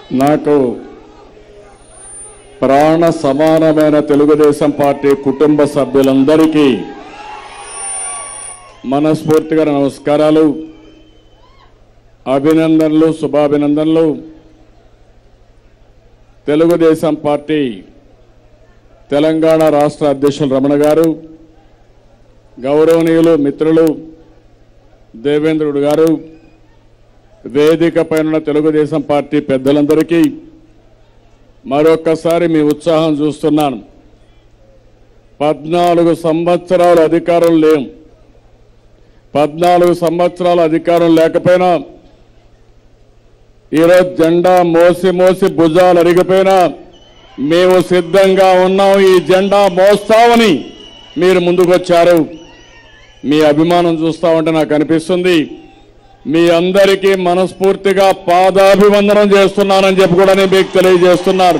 నాకు ప్రాణ సమానమైన తెలుగుదేశం పార్టీ కుటుంబ సభ్యులందరికీ మనస్ఫూర్తిగా నమస్కారాలు అభినందనలు శుభాభినందనలు తెలుగుదేశం పార్టీ తెలంగాణ రాష్ట్ర అధ్యక్షులు రమణ గారు గౌరవనీయులు మిత్రులు దేవేంద్రుడు గారు వేదిక పైన తెలుగుదేశం పార్టీ పెద్దలందరికీ మరొక్కసారి మీ ఉత్సాహం చూస్తున్నాను పద్నాలుగు సంవత్సరాలు అధికారం లేం పద్నాలుగు సంవత్సరాల అధికారం లేకపోయినా ఈరోజు జెండా మోసి మోసి భుజాలు అరిగిపోయినా మేము సిద్ధంగా ఉన్నాం ఈ జెండా మోస్తామని మీరు ముందుకొచ్చారు మీ అభిమానం చూస్తా ఉంటే నాకు అనిపిస్తుంది మీ అందరికీ మనస్ఫూర్తిగా పాదాభివందనం చేస్తున్నానని చెప్పి కూడా నేను మీకు తెలియజేస్తున్నారు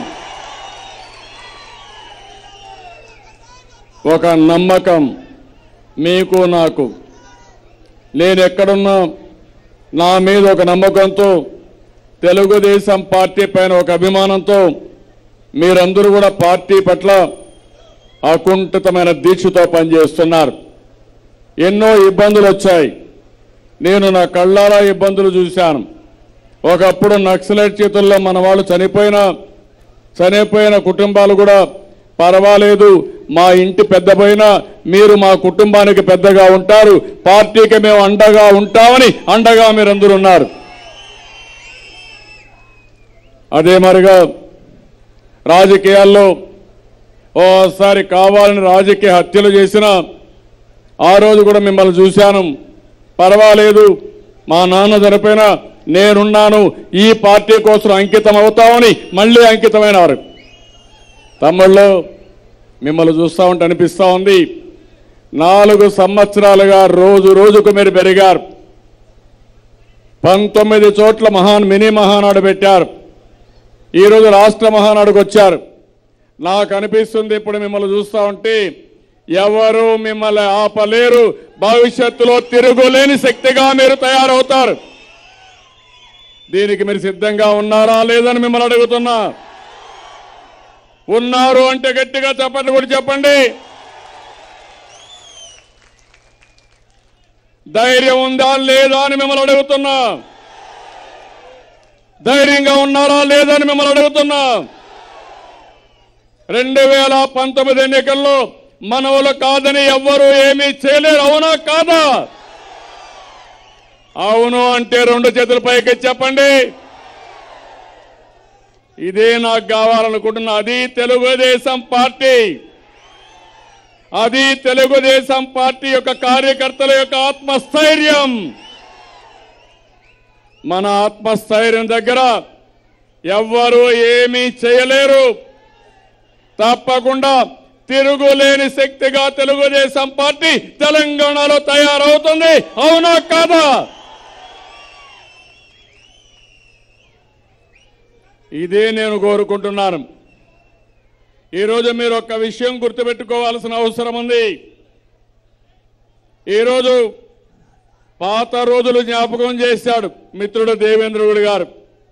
ఒక నమ్మకం మీకు నాకు నేను ఎక్కడున్నా నా మీద ఒక నమ్మకంతో తెలుగుదేశం పార్టీ పైన ఒక అభిమానంతో మీరందరూ కూడా పార్టీ పట్ల అకుంఠితమైన దీక్షతో పనిచేస్తున్నారు ఎన్నో ఇబ్బందులు వచ్చాయి నేను నా కళ్ళారా ఇబ్బందులు చూశాను ఒకప్పుడు నక్సలైట్ చేతుల్లో మన వాళ్ళు చనిపోయిన చనిపోయిన కుటుంబాలు కూడా పర్వాలేదు మా ఇంటి పెద్ద పోయినా మీరు మా కుటుంబానికి పెద్దగా ఉంటారు పార్టీకి మేము అండగా ఉంటామని అండగా మీరందరూ ఉన్నారు అదే మరిగా రాజకీయాల్లో ఓసారి కావాలని రాజకీయ హత్యలు చేసిన ఆ రోజు కూడా మిమ్మల్ని చూశాను పర్వాలేదు మా నాన్న చనిపోయినా నేనున్నాను ఈ పార్టీ కోసం అంకితం అవుతామని మళ్ళీ అంకితమైనారు తమ్ముళ్ళు మిమ్మల్ని చూస్తా ఉంటే అనిపిస్తా ఉంది నాలుగు సంవత్సరాలుగా రోజు రోజుకు మీరు పెరిగారు పంతొమ్మిది చోట్ల మహాన్ మినీ మహానాడు పెట్టారు ఈరోజు రాష్ట్ర మహానాడుకు వచ్చారు నాకు అనిపిస్తుంది ఇప్పుడు మిమ్మల్ని చూస్తా ఉంటే ఎవరు మిమ్మల్ని ఆపలేరు భవిష్యత్తులో తిరుగులేని శక్తిగా మీరు తయారవుతారు దీనికి మీరు సిద్ధంగా ఉన్నారా లేదని మిమ్మల్ని అడుగుతున్నా ఉన్నారు అంటే గట్టిగా చెప్పండి కూడా చెప్పండి ధైర్యం ఉందా లేదా అని మిమ్మల్ని అడుగుతున్నా ధైర్యంగా ఉన్నారా లేదని మిమ్మల్ని అడుగుతున్నా రెండు వేల పంతొమ్మిది ఎన్నికల్లో మనవులు కాదని ఎవ్వరూ ఏమీ చేయలేరు అవునా కాదా అవును అంటే రెండు చేతుల పైకి చెప్పండి ఇదే నాకు కావాలనుకుంటున్నా అది తెలుగుదేశం పార్టీ అది తెలుగుదేశం పార్టీ యొక్క కార్యకర్తల యొక్క ఆత్మస్థైర్యం మన ఆత్మస్థైర్యం దగ్గర ఎవ్వరూ ఏమీ చేయలేరు తప్పకుండా తిరుగులేని శక్తిగా తెలుగుదేశం పార్టీ తెలంగాణలో తయారవుతుంది అవునా కాదా ఇదే నేను కోరుకుంటున్నాను ఈరోజు మీరు ఒక్క విషయం గుర్తుపెట్టుకోవాల్సిన అవసరం ఉంది ఈరోజు పాత రోజులు జ్ఞాపకం చేశాడు మిత్రుడు దేవేంద్రుడు గారు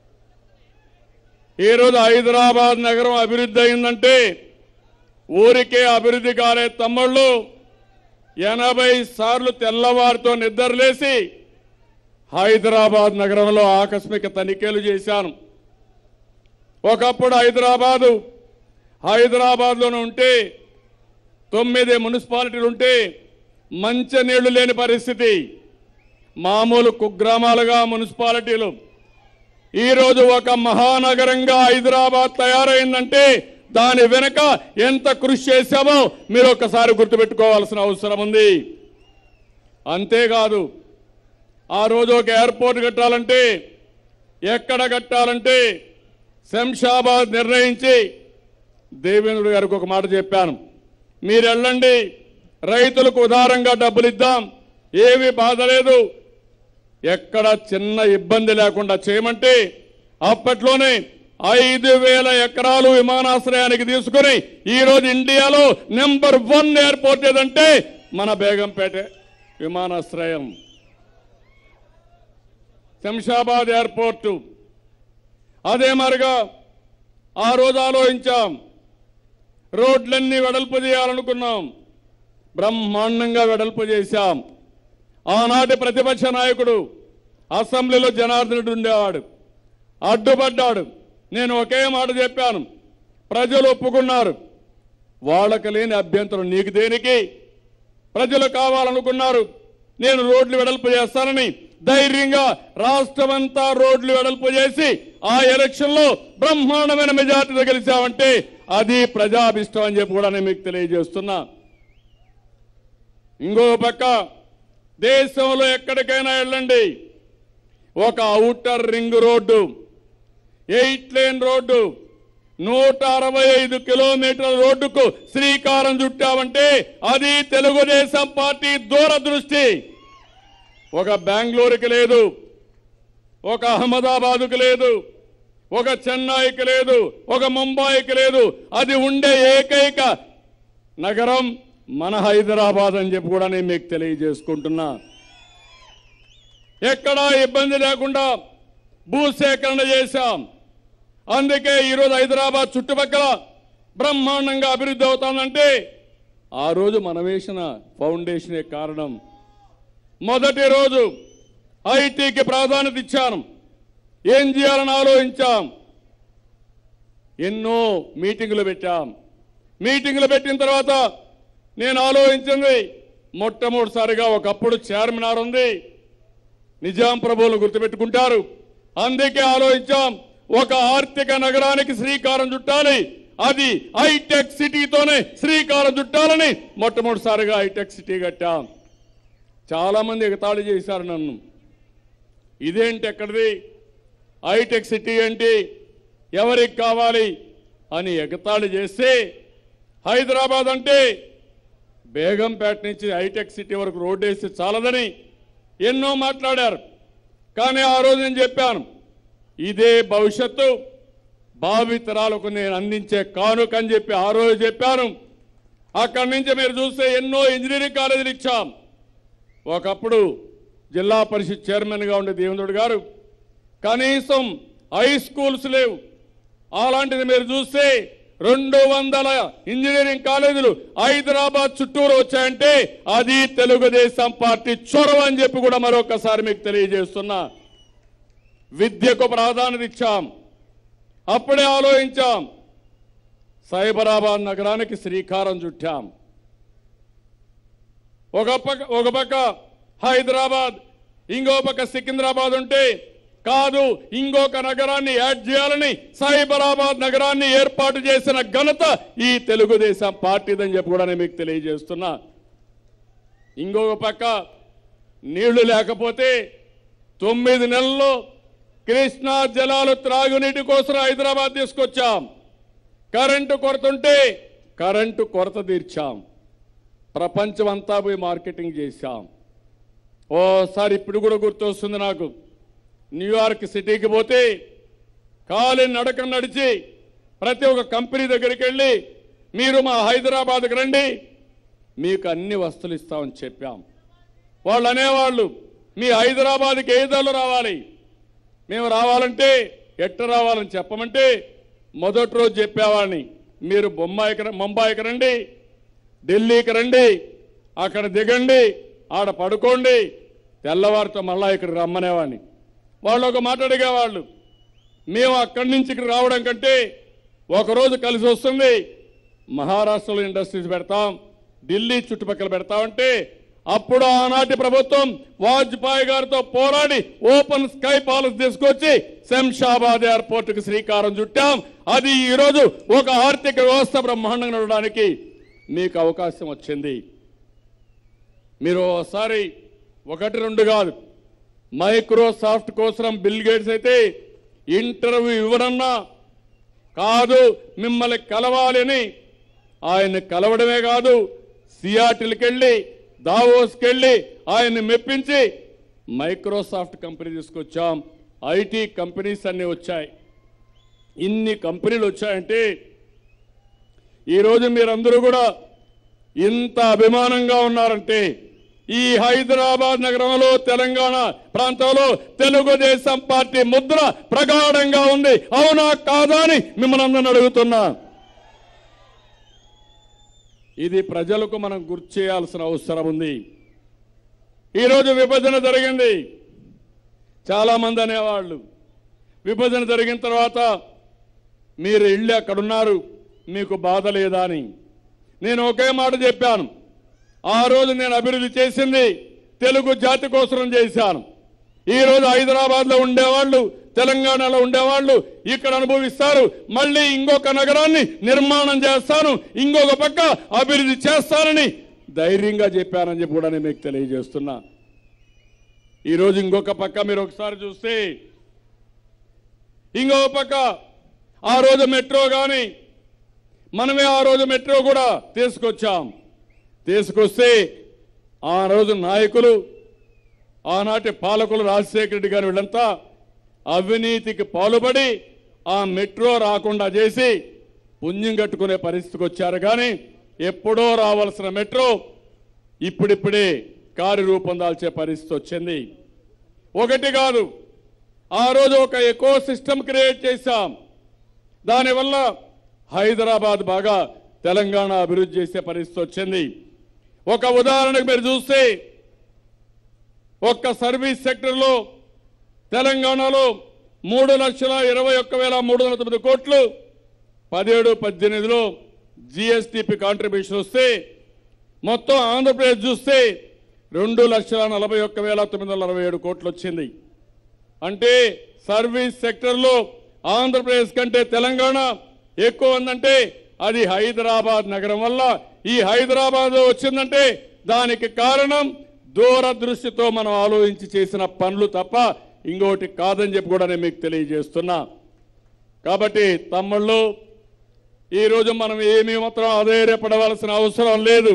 ఈరోజు హైదరాబాద్ నగరం అభివృద్ధి అయిందంటే ఊరికే అభివృద్ధి కాలే తమ్ముళ్ళు ఎనభై సార్లు తెల్లవారితో నిద్రలేసి హైదరాబాద్ నగరంలో ఆకస్మిక తనిఖీలు చేశాను ఒకప్పుడు హైదరాబాదు హైదరాబాద్లోనే ఉంటే తొమ్మిది మున్సిపాలిటీలు ఉంటే మంచినీళ్లు లేని పరిస్థితి మామూలు కుగ్రామాలుగా మున్సిపాలిటీలు ఈరోజు ఒక మహానగరంగా హైదరాబాద్ తయారైందంటే దాని వెనుక ఎంత కృషి చేశామో మీరు ఒకసారి గుర్తుపెట్టుకోవాల్సిన అవసరం ఉంది అంతేకాదు ఆ రోజు ఒక ఎయిర్పోర్ట్ కట్టాలంటే ఎక్కడ కట్టాలంటే శంషాబాద్ నిర్ణయించి దేవేంద్రుడు గారికి ఒక మాట చెప్పాను మీరు వెళ్ళండి రైతులకు ఉదారంగా డబ్బులు ఇద్దాం ఏమీ బాధ లేదు ఎక్కడ చిన్న ఇబ్బంది లేకుండా చేయమంటే అప్పట్లోనే ఐదు వేల ఎకరాలు విమానాశ్రయానికి తీసుకుని ఈ రోజు ఇండియాలో నెంబర్ వన్ ఎయిర్పోర్ట్ ఏదంటే మన బేగంపేట విమానాశ్రయం శంషాబాద్ ఎయిర్పోర్టు అదే మరిగా ఆ రోజు ఆలోచించాం రోడ్లన్నీ వెడల్పు చేయాలనుకున్నాం బ్రహ్మాండంగా వెడల్పు చేశాం ఆనాటి ప్రతిపక్ష నాయకుడు అసెంబ్లీలో జనార్దన్ రెడ్డి ఉండేవాడు అడ్డుపడ్డాడు నేను ఒకే మాట చెప్పాను ప్రజలు ఒప్పుకున్నారు వాళ్ళకి లేని అభ్యంతరం నీకు దేనికి ప్రజలు కావాలనుకున్నారు నేను రోడ్లు వెడల్పు చేస్తానని ధైర్యంగా రాష్ట్రమంతా రోడ్లు వెడల్పు చేసి ఆ ఎలక్షన్ లో బ్రహ్మాండమైన మెజార్టీతో గెలిచామంటే అది ప్రజాభిష్టం అని చెప్పి కూడా నేను మీకు తెలియజేస్తున్నా ఇంకో పక్క దేశంలో ఎక్కడికైనా వెళ్ళండి ఒక outer ring road eight lane road నూట అరవై ఐదు కిలోమీటర్ల రోడ్డుకు శ్రీకారం చుట్టామంటే అది తెలుగుదేశం పార్టీ దూరదృష్టి ఒక బెంగళూరుకి లేదు ఒక అహ్మదాబాదుకు లేదు ఒక చెన్నైకి లేదు ఒక ముంబైకి లేదు అది ఉండే ఏకైక నగరం మన హైదరాబాద్ అని చెప్పి కూడా నేను మీకు తెలియజేసుకుంటున్నా ఎక్కడా ఇబ్బంది లేకుండా భూసేకరణ చేశాం అందుకే ఈరోజు హైదరాబాద్ చుట్టుపక్కల బ్రహ్మాండంగా అభివృద్ధి అవుతానంటే ఆ రోజు మనం వేసిన ఫౌండేషనే కారణం మొదటి రోజు ఐటీకి ప్రాధాన్యత ఇచ్చాను ఏం చేయాలని ఆలోచించాం ఎన్నో మీటింగులు పెట్టాం మీటింగులు పెట్టిన తర్వాత నేను ఆలోచించింది మొట్టమొదటిసారిగా ఒకప్పుడు చార్మినార్ ఉంది నిజాం ప్రభువులు గుర్తుపెట్టుకుంటారు అందుకే ఆలోచించాం ఒక ఆర్థిక నగరానికి శ్రీకారం చుట్టాలి అది హైటెక్ సిటీతోనే శ్రీకారం చుట్టాలని మొట్టమొదటిసారిగా హైటెక్ సిటీ కట్టాం చాలా మంది ఎగతాళి చేశారు నన్ను ఇదేంటి ఎక్కడిది హైటెక్ సిటీ ఏంటి ఎవరికి కావాలి అని ఎగతాళి చేస్తే హైదరాబాద్ అంటే బేగంపేట నుంచి హైటెక్ సిటీ వరకు రోడ్డు వేస్తే చాలదని ఎన్నో మాట్లాడారు కానీ ఆ రోజు నేను చెప్పాను ఇదే భవిష్యత్తు భావితరాలకు నేను అందించే కానుక అని చెప్పి ఆ రోజు చెప్పాను అక్కడి నుంచి మీరు చూస్తే ఎన్నో ఇంజనీరింగ్ కాలేజీలు ఇచ్చాం ఒకప్పుడు జిల్లా పరిషత్ చైర్మన్గా ఉండే దేవేంద్రుడు గారు కనీసం హై స్కూల్స్ లేవు అలాంటిది మీరు చూస్తే రెండు వందల ఇంజనీరింగ్ కాలేజీలు హైదరాబాద్ చుట్టూరు వచ్చాయంటే అది తెలుగుదేశం పార్టీ చొరవ అని చెప్పి కూడా మరొకసారి మీకు తెలియజేస్తున్నా విద్యకు ప్రాధాన్యత ఇచ్చాం అప్పుడే ఆలోచించాం సైబరాబాద్ నగరానికి శ్రీకారం చుట్టాం ఒక పక్క ఒక పక్క హైదరాబాద్ ఇంకో పక్క సికింద్రాబాద్ ఉంటే కాదు ఇంకొక నగరాన్ని యాడ్ చేయాలని సైబరాబాద్ నగరాన్ని ఏర్పాటు చేసిన ఘనత ఈ తెలుగుదేశం పార్టీదని చెప్పి కూడా నేను మీకు తెలియజేస్తున్నా ఇంకొక పక్క నీళ్లు లేకపోతే తొమ్మిది నెలల్లో కృష్ణా జలాలు త్రాగునీటి కోసం హైదరాబాద్ తీసుకొచ్చాం కరెంటు కొరత ఉంటే కరెంటు కొరత తీర్చాం ప్రపంచమంతా పోయి మార్కెటింగ్ చేశాం ఓసారి ఇప్పుడు కూడా గుర్తొస్తుంది నాకు న్యూయార్క్ సిటీకి పోతే కాలి నడక నడిచి ప్రతి ఒక్క కంపెనీ దగ్గరికి వెళ్ళి మీరు మా హైదరాబాద్కి రండి మీకు అన్ని వస్తువులు ఇస్తామని చెప్పాం వాళ్ళు అనేవాళ్ళు మీ హైదరాబాద్కి ఏదాలు రావాలి మేము రావాలంటే ఎట్ట రావాలని చెప్పమంటే మొదటి రోజు చెప్పేవాడిని మీరు బొంబాయికి ర- ముంబాయికి రండి ఢిల్లీకి రండి అక్కడ దిగండి ఆడ పడుకోండి తెల్లవారితో మళ్ళా ఇక్కడ రమ్మనేవాడిని వాళ్ళు ఒక మాట అడిగేవాళ్ళు మేము అక్కడి నుంచి ఇక్కడ రావడం కంటే ఒకరోజు కలిసి వస్తుంది మహారాష్ట్రలో ఇండస్ట్రీస్ పెడతాం ఢిల్లీ చుట్టుపక్కల పెడతామంటే అప్పుడు ఆనాటి ప్రభుత్వం వాజ్పేయి గారితో పోరాడి ఓపెన్ స్కై పాలసీ తీసుకొచ్చి శంషాబాద్ ఎయిర్పోర్ట్ కు శ్రీకారం చుట్టాం అది ఈ రోజు ఒక ఆర్థిక వ్యవస్థ బ్రహ్మాండంగా నడవడానికి మీకు అవకాశం వచ్చింది మీరు ఒకసారి ఒకటి రెండు కాదు మైక్రోసాఫ్ట్ కోసం బిల్ గేట్స్ అయితే ఇంటర్వ్యూ ఇవ్వనన్నా కాదు మిమ్మల్ని కలవాలని ఆయన్ని కలవడమే కాదు సియాటిల్కి వెళ్ళి దావోస్కి వెళ్ళి ఆయన్ని మెప్పించి మైక్రోసాఫ్ట్ కంపెనీ తీసుకొచ్చాం ఐటీ కంపెనీస్ అన్ని వచ్చాయి ఇన్ని కంపెనీలు వచ్చాయంటే ఈరోజు మీరందరూ కూడా ఇంత అభిమానంగా ఉన్నారంటే ఈ హైదరాబాద్ నగరంలో తెలంగాణ ప్రాంతంలో తెలుగుదేశం పార్టీ ముద్ర ప్రగాఢంగా ఉంది అవునా కాదా అని మిమ్మల్ని అందరిని అడుగుతున్నా ఇది ప్రజలకు మనం గుర్తు చేయాల్సిన అవసరం ఉంది ఈరోజు విభజన జరిగింది చాలా మంది అనేవాళ్ళు విభజన జరిగిన తర్వాత మీరు ఇళ్ళు అక్కడున్నారు మీకు బాధ లేదా అని నేను ఒకే మాట చెప్పాను ఆ రోజు నేను అభివృద్ధి చేసింది తెలుగు జాతి కోసం చేశాను ఈ రోజు హైదరాబాద్ లో ఉండేవాళ్ళు తెలంగాణలో ఉండేవాళ్ళు ఇక్కడ అనుభవిస్తారు మళ్ళీ ఇంకొక నగరాన్ని నిర్మాణం చేస్తాను ఇంకొక పక్క అభివృద్ధి చేస్తానని ధైర్యంగా చెప్పానని చెప్పి కూడా నేను మీకు తెలియజేస్తున్నా ఈ రోజు ఇంకొక పక్క మీరు ఒకసారి చూస్తే ఇంకొక పక్క ఆ రోజు మెట్రో కానీ మనమే ఆ రోజు మెట్రో కూడా తీసుకొచ్చాం తీసుకొస్తే ఆ రోజు నాయకులు ఆనాటి పాలకులు రాజశేఖర రెడ్డి గారు వీళ్ళంతా అవినీతికి పాల్పడి ఆ మెట్రో రాకుండా చేసి పుణ్యం కట్టుకునే పరిస్థితికి వచ్చారు కానీ ఎప్పుడో రావాల్సిన మెట్రో ఇప్పుడిప్పుడే కార్యరూపం దాల్చే పరిస్థితి వచ్చింది ఒకటి కాదు ఆ రోజు ఒక ఎకో సిస్టమ్ క్రియేట్ చేశాం దానివల్ల హైదరాబాద్ బాగా తెలంగాణ అభివృద్ధి చేసే పరిస్థితి వచ్చింది ఒక ఉదాహరణకు మీరు చూస్తే ఒక్క సర్వీస్ సెక్టర్లో తెలంగాణలో మూడు లక్షల ఇరవై ఒక్క వేల మూడు వందల తొమ్మిది కోట్లు పదిహేడు పద్దెనిమిదిలో జిఎస్టిపి కాంట్రిబ్యూషన్ వస్తే మొత్తం ఆంధ్రప్రదేశ్ చూస్తే రెండు లక్షల నలభై ఒక్క వేల తొమ్మిది వందల అరవై ఏడు కోట్లు వచ్చింది అంటే సర్వీస్ సెక్టర్లో ఆంధ్రప్రదేశ్ కంటే తెలంగాణ ఎక్కువ ఉందంటే అది హైదరాబాద్ నగరం వల్ల ఈ హైదరాబాద్ వచ్చిందంటే దానికి కారణం దూరదృష్టితో మనం ఆలోచించి చేసిన పనులు తప్ప ఇంకోటి కాదని చెప్పి కూడా నేను మీకు తెలియజేస్తున్నా కాబట్టి తమ్ముళ్ళు ఈరోజు మనం ఏమీ మాత్రం అధైర్యపడవలసిన అవసరం లేదు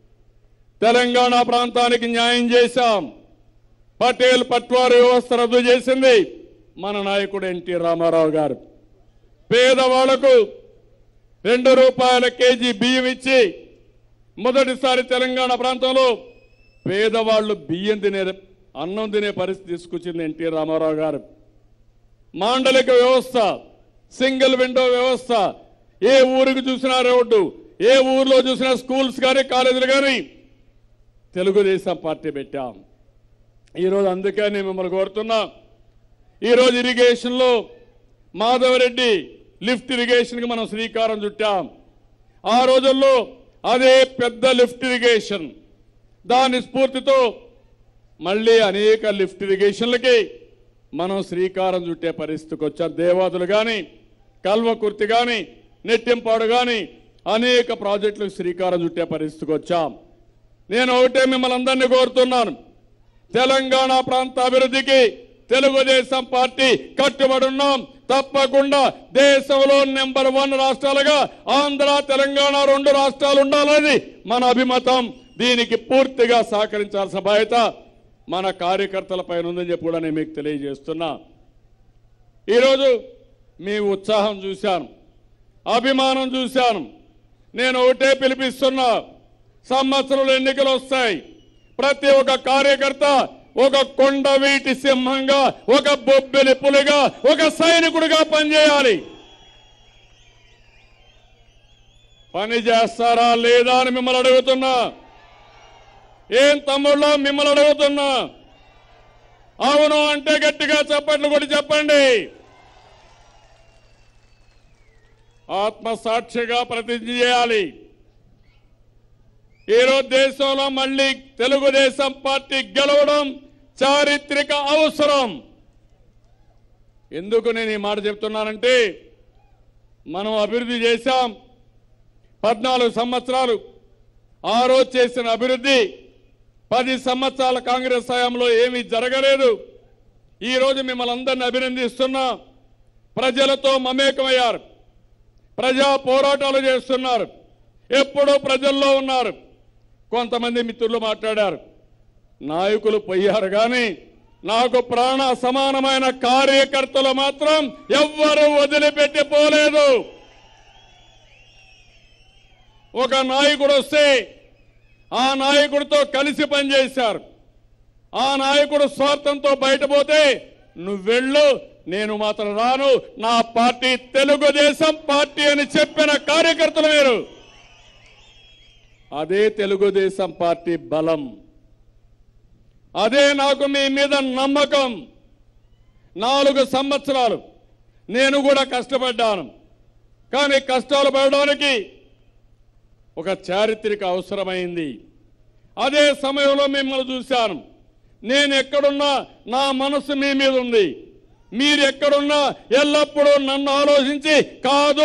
తెలంగాణ ప్రాంతానికి న్యాయం చేశాం పటేల్ పట్వారి వ్యవస్థ రద్దు చేసింది మన నాయకుడు ఎన్టీ రామారావు గారు పేదవాళ్లకు రెండు రూపాయల కేజీ బియ్యం ఇచ్చి మొదటిసారి తెలంగాణ ప్రాంతంలో పేదవాళ్లు బియ్యం తినే అన్నం తినే పరిస్థితి తీసుకొచ్చింది ఎన్టీ రామారావు గారు మాండలిక వ్యవస్థ సింగిల్ విండో వ్యవస్థ ఏ ఊరికి చూసినా రోడ్డు ఏ ఊర్లో చూసినా స్కూల్స్ కానీ కాలేజీలు కానీ తెలుగుదేశం పార్టీ పెట్టాం ఈరోజు అందుకే నేను మిమ్మల్ని కోరుతున్నా ఈరోజు ఇరిగేషన్లో మాధవరెడ్డి లిఫ్ట్ ఇరిగేషన్కి మనం శ్రీకారం చుట్టాం ఆ రోజుల్లో అదే పెద్ద లిఫ్ట్ ఇరిగేషన్ దాని స్ఫూర్తితో మళ్ళీ అనేక లిఫ్ట్ ఇరిగేషన్లకి మనం శ్రీకారం చుట్టే పరిస్థితికి వచ్చాం దేవాదులు కానీ కల్వకుర్తి కానీ నెట్టింపాడు కానీ అనేక ప్రాజెక్టులకు శ్రీకారం చుట్టే పరిస్థితికి వచ్చాం నేను ఒకటే మిమ్మల్ని అందరినీ కోరుతున్నాను తెలంగాణ ప్రాంత అభివృద్ధికి తెలుగుదేశం పార్టీ కట్టుబడి ఉన్నాం తప్పకుండా దేశంలో నెంబర్ వన్ రాష్ట్రాలుగా ఆంధ్ర తెలంగాణ రెండు రాష్ట్రాలు ఉండాలని మన అభిమతం దీనికి పూర్తిగా సహకరించాల్సిన బాధ్యత మన కార్యకర్తల పైన ఉందని చెప్పి కూడా నేను మీకు తెలియజేస్తున్నా ఈరోజు మీ ఉత్సాహం చూశాను అభిమానం చూశాను నేను ఒకటే పిలిపిస్తున్నా సంవత్సరంలో ఎన్నికలు వస్తాయి ప్రతి ఒక్క కార్యకర్త ఒక కొండవీటి సింహంగా ఒక బొబ్బెలి పులిగా ఒక సైనికుడిగా పనిచేయాలి పని చేస్తారా లేదా అని మిమ్మల్ని అడుగుతున్నా ఏం తమ్ముళ్ళ మిమ్మల్ని అడుగుతున్నా అవును అంటే గట్టిగా చప్పట్లు కూడా చెప్పండి ఆత్మసాక్షిగా ప్రతిజ్ఞ చేయాలి ఈరోజు దేశంలో మళ్ళీ తెలుగుదేశం పార్టీ గెలవడం చారిత్రక అవసరం ఎందుకు నేను ఈ మాట చెప్తున్నానంటే మనం అభివృద్ధి చేశాం పద్నాలుగు సంవత్సరాలు ఆ రోజు చేసిన అభివృద్ధి పది సంవత్సరాల కాంగ్రెస్ హయాంలో ఏమీ జరగలేదు ఈ రోజు మిమ్మల్ని అందరిని అభినందిస్తున్నా ప్రజలతో మమేకమయ్యారు ప్రజా పోరాటాలు చేస్తున్నారు ఎప్పుడూ ప్రజల్లో ఉన్నారు కొంతమంది మిత్రులు మాట్లాడారు నాయకులు పోయారు కానీ నాకు ప్రాణ సమానమైన కార్యకర్తలు మాత్రం ఎవ్వరూ వదిలిపెట్టి పోలేదు ఒక నాయకుడు వస్తే ఆ నాయకుడితో కలిసి పనిచేశారు ఆ నాయకుడు స్వార్థంతో బయటపోతే నువ్వు వెళ్ళు నేను మాత్రం రాను నా పార్టీ తెలుగుదేశం పార్టీ అని చెప్పిన కార్యకర్తలు మీరు అదే తెలుగుదేశం పార్టీ బలం అదే నాకు మీ మీద నమ్మకం నాలుగు సంవత్సరాలు నేను కూడా కష్టపడ్డాను కానీ కష్టాలు పడడానికి ఒక చారిత్రక అవసరమైంది అదే సమయంలో మిమ్మల్ని చూశాను నేను ఎక్కడున్నా నా మనసు మీ మీద ఉంది మీరు ఎక్కడున్నా ఎల్లప్పుడూ నన్ను ఆలోచించి కాదు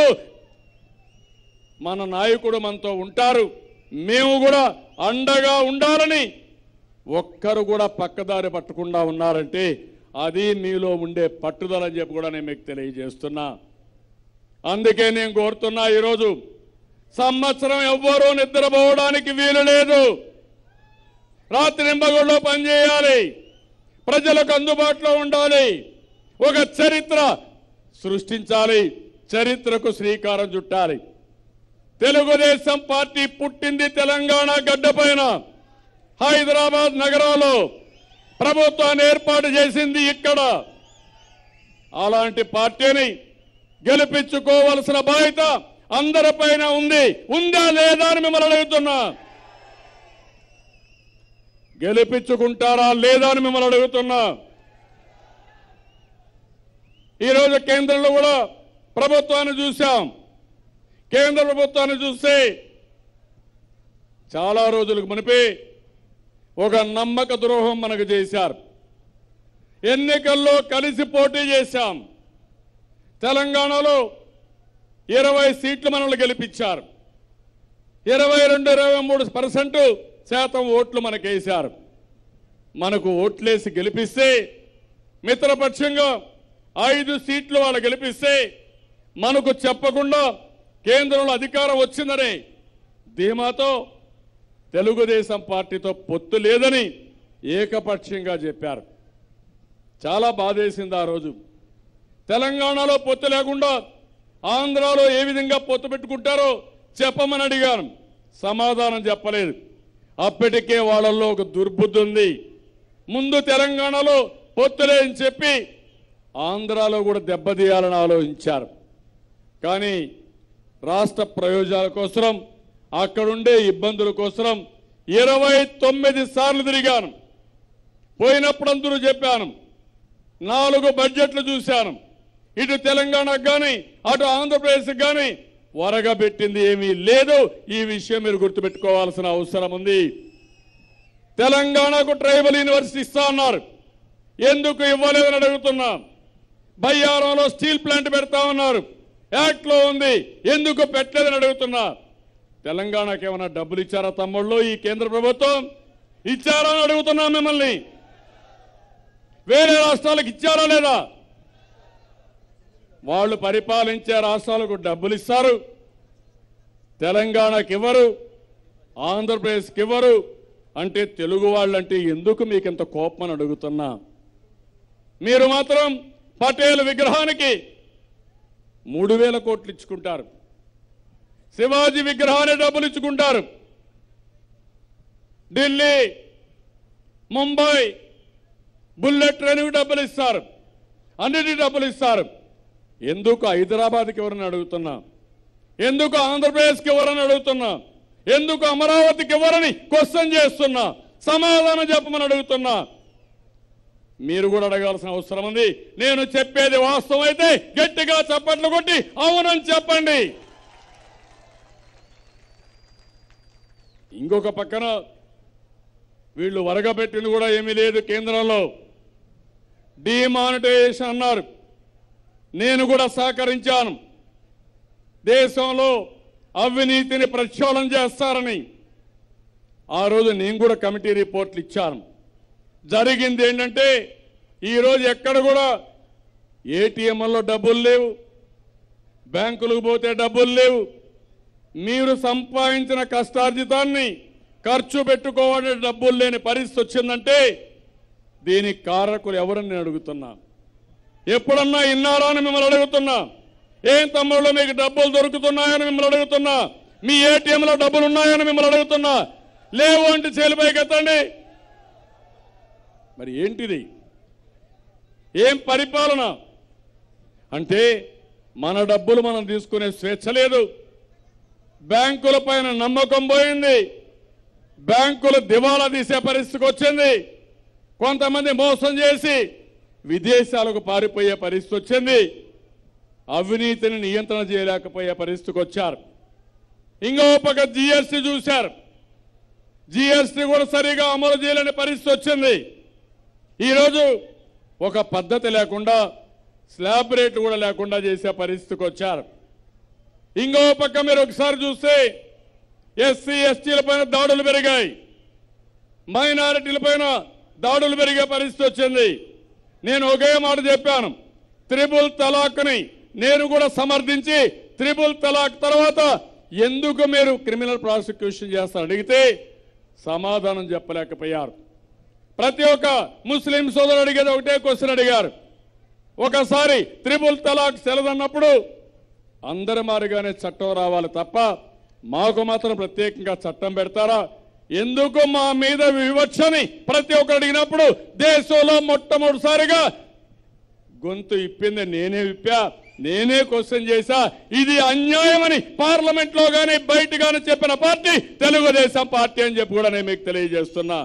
మన నాయకుడు మనతో ఉంటారు మేము కూడా అండగా ఉండాలని ఒక్కరు కూడా పక్కదారి పట్టకుండా ఉన్నారంటే అది మీలో ఉండే పట్టుదల అని చెప్పి కూడా నేను మీకు తెలియజేస్తున్నా అందుకే నేను కోరుతున్నా ఈరోజు సంవత్సరం ఎవ్వరూ నిద్రపోవడానికి వీలు లేదు రాత్రి నింబగొల్లో పనిచేయాలి ప్రజలకు అందుబాటులో ఉండాలి ఒక చరిత్ర సృష్టించాలి చరిత్రకు శ్రీకారం చుట్టాలి తెలుగుదేశం పార్టీ పుట్టింది తెలంగాణ గడ్డపైన హైదరాబాద్ నగరంలో ప్రభుత్వాన్ని ఏర్పాటు చేసింది ఇక్కడ అలాంటి పార్టీని గెలిపించుకోవలసిన బాధ్యత అందరిపైన ఉంది ఉందా లేదా అని మిమ్మల్ని అడుగుతున్నా గెలిపించుకుంటారా లేదా అని మిమ్మల్ని అడుగుతున్నా ఈరోజు కేంద్రంలో కూడా ప్రభుత్వాన్ని చూశాం కేంద్ర ప్రభుత్వాన్ని చూస్తే చాలా రోజులకు మునిపి ఒక నమ్మక ద్రోహం మనకు చేశారు ఎన్నికల్లో కలిసి పోటీ చేశాం తెలంగాణలో ఇరవై సీట్లు మనల్ని గెలిపించారు ఇరవై రెండు ఇరవై మూడు పర్సెంట్ శాతం ఓట్లు మనకేశారు మనకు ఓట్లేసి గెలిపిస్తే మిత్రపక్షంగా ఐదు సీట్లు వాళ్ళు గెలిపిస్తే మనకు చెప్పకుండా కేంద్రంలో అధికారం వచ్చిందని ధీమాతో తెలుగుదేశం పార్టీతో పొత్తు లేదని ఏకపక్షంగా చెప్పారు చాలా బాధేసింది ఆ రోజు తెలంగాణలో పొత్తు లేకుండా ఆంధ్రాలో ఏ విధంగా పొత్తు పెట్టుకుంటారో చెప్పమని అడిగాను సమాధానం చెప్పలేదు అప్పటికే వాళ్ళల్లో ఒక దుర్బుద్ధి ఉంది ముందు తెలంగాణలో పొత్తులే అని చెప్పి ఆంధ్రాలో కూడా దెబ్బతీయాలని ఆలోచించారు కానీ రాష్ట్ర ప్రయోజనాల కోసం అక్కడుండే ఇబ్బందుల కోసం ఇరవై తొమ్మిది సార్లు తిరిగాను పోయినప్పుడు అందరూ చెప్పాను నాలుగు బడ్జెట్లు చూశాను ఇటు తెలంగాణకు కానీ అటు ఆంధ్రప్రదేశ్కి కానీ వరగబెట్టింది ఏమీ లేదు ఈ విషయం మీరు గుర్తుపెట్టుకోవాల్సిన అవసరం ఉంది తెలంగాణకు ట్రైబల్ యూనివర్సిటీ ఇస్తా అన్నారు ఎందుకు ఇవ్వలేదని అడుగుతున్నా బయ్యారంలో స్టీల్ ప్లాంట్ పెడతా ఉన్నారు యాక్ట్ లో ఉంది ఎందుకు పెట్టలేదని అడుగుతున్నా తెలంగాణకి ఏమైనా డబ్బులు ఇచ్చారా తమ్ముళ్ళు ఈ కేంద్ర ప్రభుత్వం ఇచ్చారా అని అడుగుతున్నా మిమ్మల్ని వేరే రాష్ట్రాలకు ఇచ్చారా లేదా వాళ్ళు పరిపాలించే రాష్ట్రాలకు డబ్బులు ఇస్తారు తెలంగాణకి ఇవ్వరు ఆంధ్రప్రదేశ్కి ఇవ్వరు అంటే తెలుగు వాళ్ళంటే ఎందుకు మీకు ఇంత కోపం అని అడుగుతున్నా మీరు మాత్రం పటేల్ విగ్రహానికి మూడు వేల కోట్లు ఇచ్చుకుంటారు శివాజీ విగ్రహానికి డబ్బులు ఇచ్చుకుంటారు ఢిల్లీ ముంబై బుల్లెట్ ట్రైన్కి డబ్బులు ఇస్తారు అన్నిటికీ డబ్బులు ఇస్తారు ఎందుకు హైదరాబాద్కి ఎవరని అడుగుతున్నా ఎందుకు ఆంధ్రప్రదేశ్కి ఎవరని అడుగుతున్నా ఎందుకు అమరావతికి ఎవరని క్వశ్చన్ చేస్తున్నా సమాధానం చెప్పమని అడుగుతున్నా మీరు కూడా అడగాల్సిన అవసరం ఉంది నేను చెప్పేది వాస్తవం అయితే గట్టిగా చప్పట్లు కొట్టి అవునని చెప్పండి ఇంకొక పక్కన వీళ్ళు వరగబెట్టింది కూడా ఏమీ లేదు కేంద్రంలో డిమానిటైజేషన్ అన్నారు నేను కూడా సహకరించాను దేశంలో అవినీతిని ప్రక్షాళన చేస్తారని ఆ రోజు నేను కూడా కమిటీ రిపోర్ట్లు ఇచ్చాను జరిగింది ఏంటంటే ఈరోజు ఎక్కడ కూడా ఏటీఎంలో డబ్బులు లేవు బ్యాంకులకు పోతే డబ్బులు లేవు మీరు సంపాదించిన కష్టార్జితాన్ని ఖర్చు పెట్టుకోవాలని డబ్బులు లేని పరిస్థితి వచ్చిందంటే దీనికి కారకులు ఎవరని నేను అడుగుతున్నా ఎప్పుడన్నా ఇన్నారా అని మిమ్మల్ని అడుగుతున్నా ఏం తమ్ముళ్ళు మీకు డబ్బులు దొరుకుతున్నాయని మిమ్మల్ని అడుగుతున్నా మీ ఏటీఎంలో డబ్బులు ఉన్నాయని మిమ్మల్ని అడుగుతున్నా లేవు అంటే చేలిపైకెత్తండి మరి ఏంటిది ఏం పరిపాలన అంటే మన డబ్బులు మనం తీసుకునే స్వేచ్ఛ లేదు బ్యాంకుల పైన నమ్మకం పోయింది బ్యాంకులు దివాలా తీసే పరిస్థితికి వచ్చింది కొంతమంది మోసం చేసి విదేశాలకు పారిపోయే పరిస్థితి వచ్చింది అవినీతిని నియంత్రణ చేయలేకపోయే పరిస్థితికి వచ్చారు ఇంకో పక్క జిఎస్టీ చూశారు జిఎస్టీ కూడా సరిగా అమలు చేయలేని పరిస్థితి వచ్చింది ఈరోజు ఒక పద్ధతి లేకుండా స్లాబ్ రేట్ కూడా లేకుండా చేసే పరిస్థితికి వచ్చారు ఇంకో పక్క మీరు ఒకసారి చూస్తే ఎస్సీ ఎస్టీల పైన దాడులు పెరిగాయి మైనారిటీల పైన దాడులు పెరిగే పరిస్థితి వచ్చింది నేను ఒకే మాట చెప్పాను త్రిబుల్ తలాక్ని నేను కూడా సమర్థించి త్రిబుల్ తలాక్ తర్వాత ఎందుకు మీరు క్రిమినల్ ప్రాసిక్యూషన్ చేస్తారు అడిగితే సమాధానం చెప్పలేకపోయారు ప్రతి ఒక్క ముస్లిం సోదరుడు అడిగేది ఒకటే క్వశ్చన్ అడిగారు ఒకసారి త్రిబుల్ తలాక్ సెలదన్నప్పుడు అందరి మారిగానే చట్టం రావాలి తప్ప మాకు మాత్రం ప్రత్యేకంగా చట్టం పెడతారా ఎందుకు మా మీద వివక్షని ప్రతి ఒక్కరు అడిగినప్పుడు దేశంలో మొట్టమొదటిసారిగా గొంతు ఇప్పింది నేనే విప్పా నేనే క్వశ్చన్ చేశా ఇది అన్యాయమని పార్లమెంట్ లో గాని బయట గాని చెప్పిన పార్టీ తెలుగుదేశం పార్టీ అని చెప్పి కూడా నేను మీకు తెలియజేస్తున్నా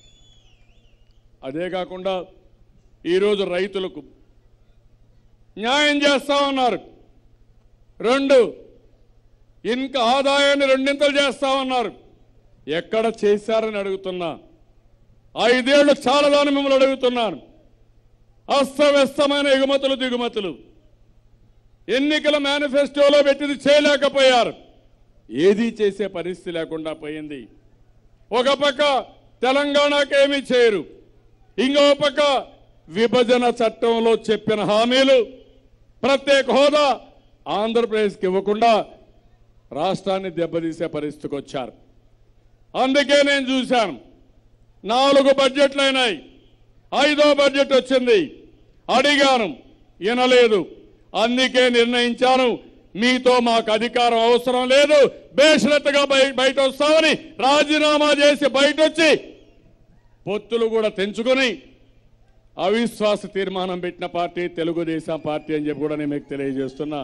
అదే కాకుండా ఈరోజు రైతులకు న్యాయం చేస్తామన్నారు రెండు ఇంకా ఆదాయాన్ని రెండింతలు చేస్తామన్నారు ఎక్కడ చేశారని అడుగుతున్నా ఐదేళ్లు చాలదాని మిమ్మల్ని అడుగుతున్నాను అస్తవ్యస్తమైన ఎగుమతులు దిగుమతులు ఎన్నికల మేనిఫెస్టోలో పెట్టింది చేయలేకపోయారు ఏదీ చేసే పరిస్థితి లేకుండా పోయింది ఒక పక్క తెలంగాణకి ఏమీ చేయరు ఇంకో పక్క విభజన చట్టంలో చెప్పిన హామీలు ప్రత్యేక హోదా ఆంధ్రప్రదేశ్కి ఇవ్వకుండా రాష్ట్రాన్ని దెబ్బతీసే పరిస్థితికి వచ్చారు అందుకే నేను చూశాను నాలుగు బడ్జెట్లు అయినాయి ఐదో బడ్జెట్ వచ్చింది అడిగాను వినలేదు అందుకే నిర్ణయించాను మీతో మాకు అధికారం అవసరం లేదు బేషరత్తుగా బయ- బయట వస్తామని రాజీనామా చేసి బయట వచ్చి పొత్తులు కూడా తెంచుకొని అవిశ్వాస తీర్మానం పెట్టిన పార్టీ తెలుగుదేశం పార్టీ అని చెప్పి కూడా నేను మీకు తెలియజేస్తున్నా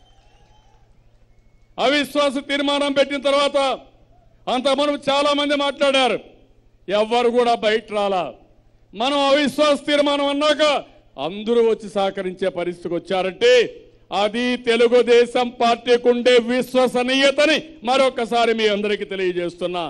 అవిశ్వాస తీర్మానం పెట్టిన తర్వాత అంత మనం చాలా మంది మాట్లాడారు ఎవ్వరు కూడా బయట రాలా మనం అవిశ్వాస తీర్మానం అన్నాక అందరూ వచ్చి సహకరించే పరిస్థితికి వచ్చారంటే అది తెలుగుదేశం పార్టీకి ఉండే విశ్వసనీయతని మరొకసారి మీ అందరికీ తెలియజేస్తున్నా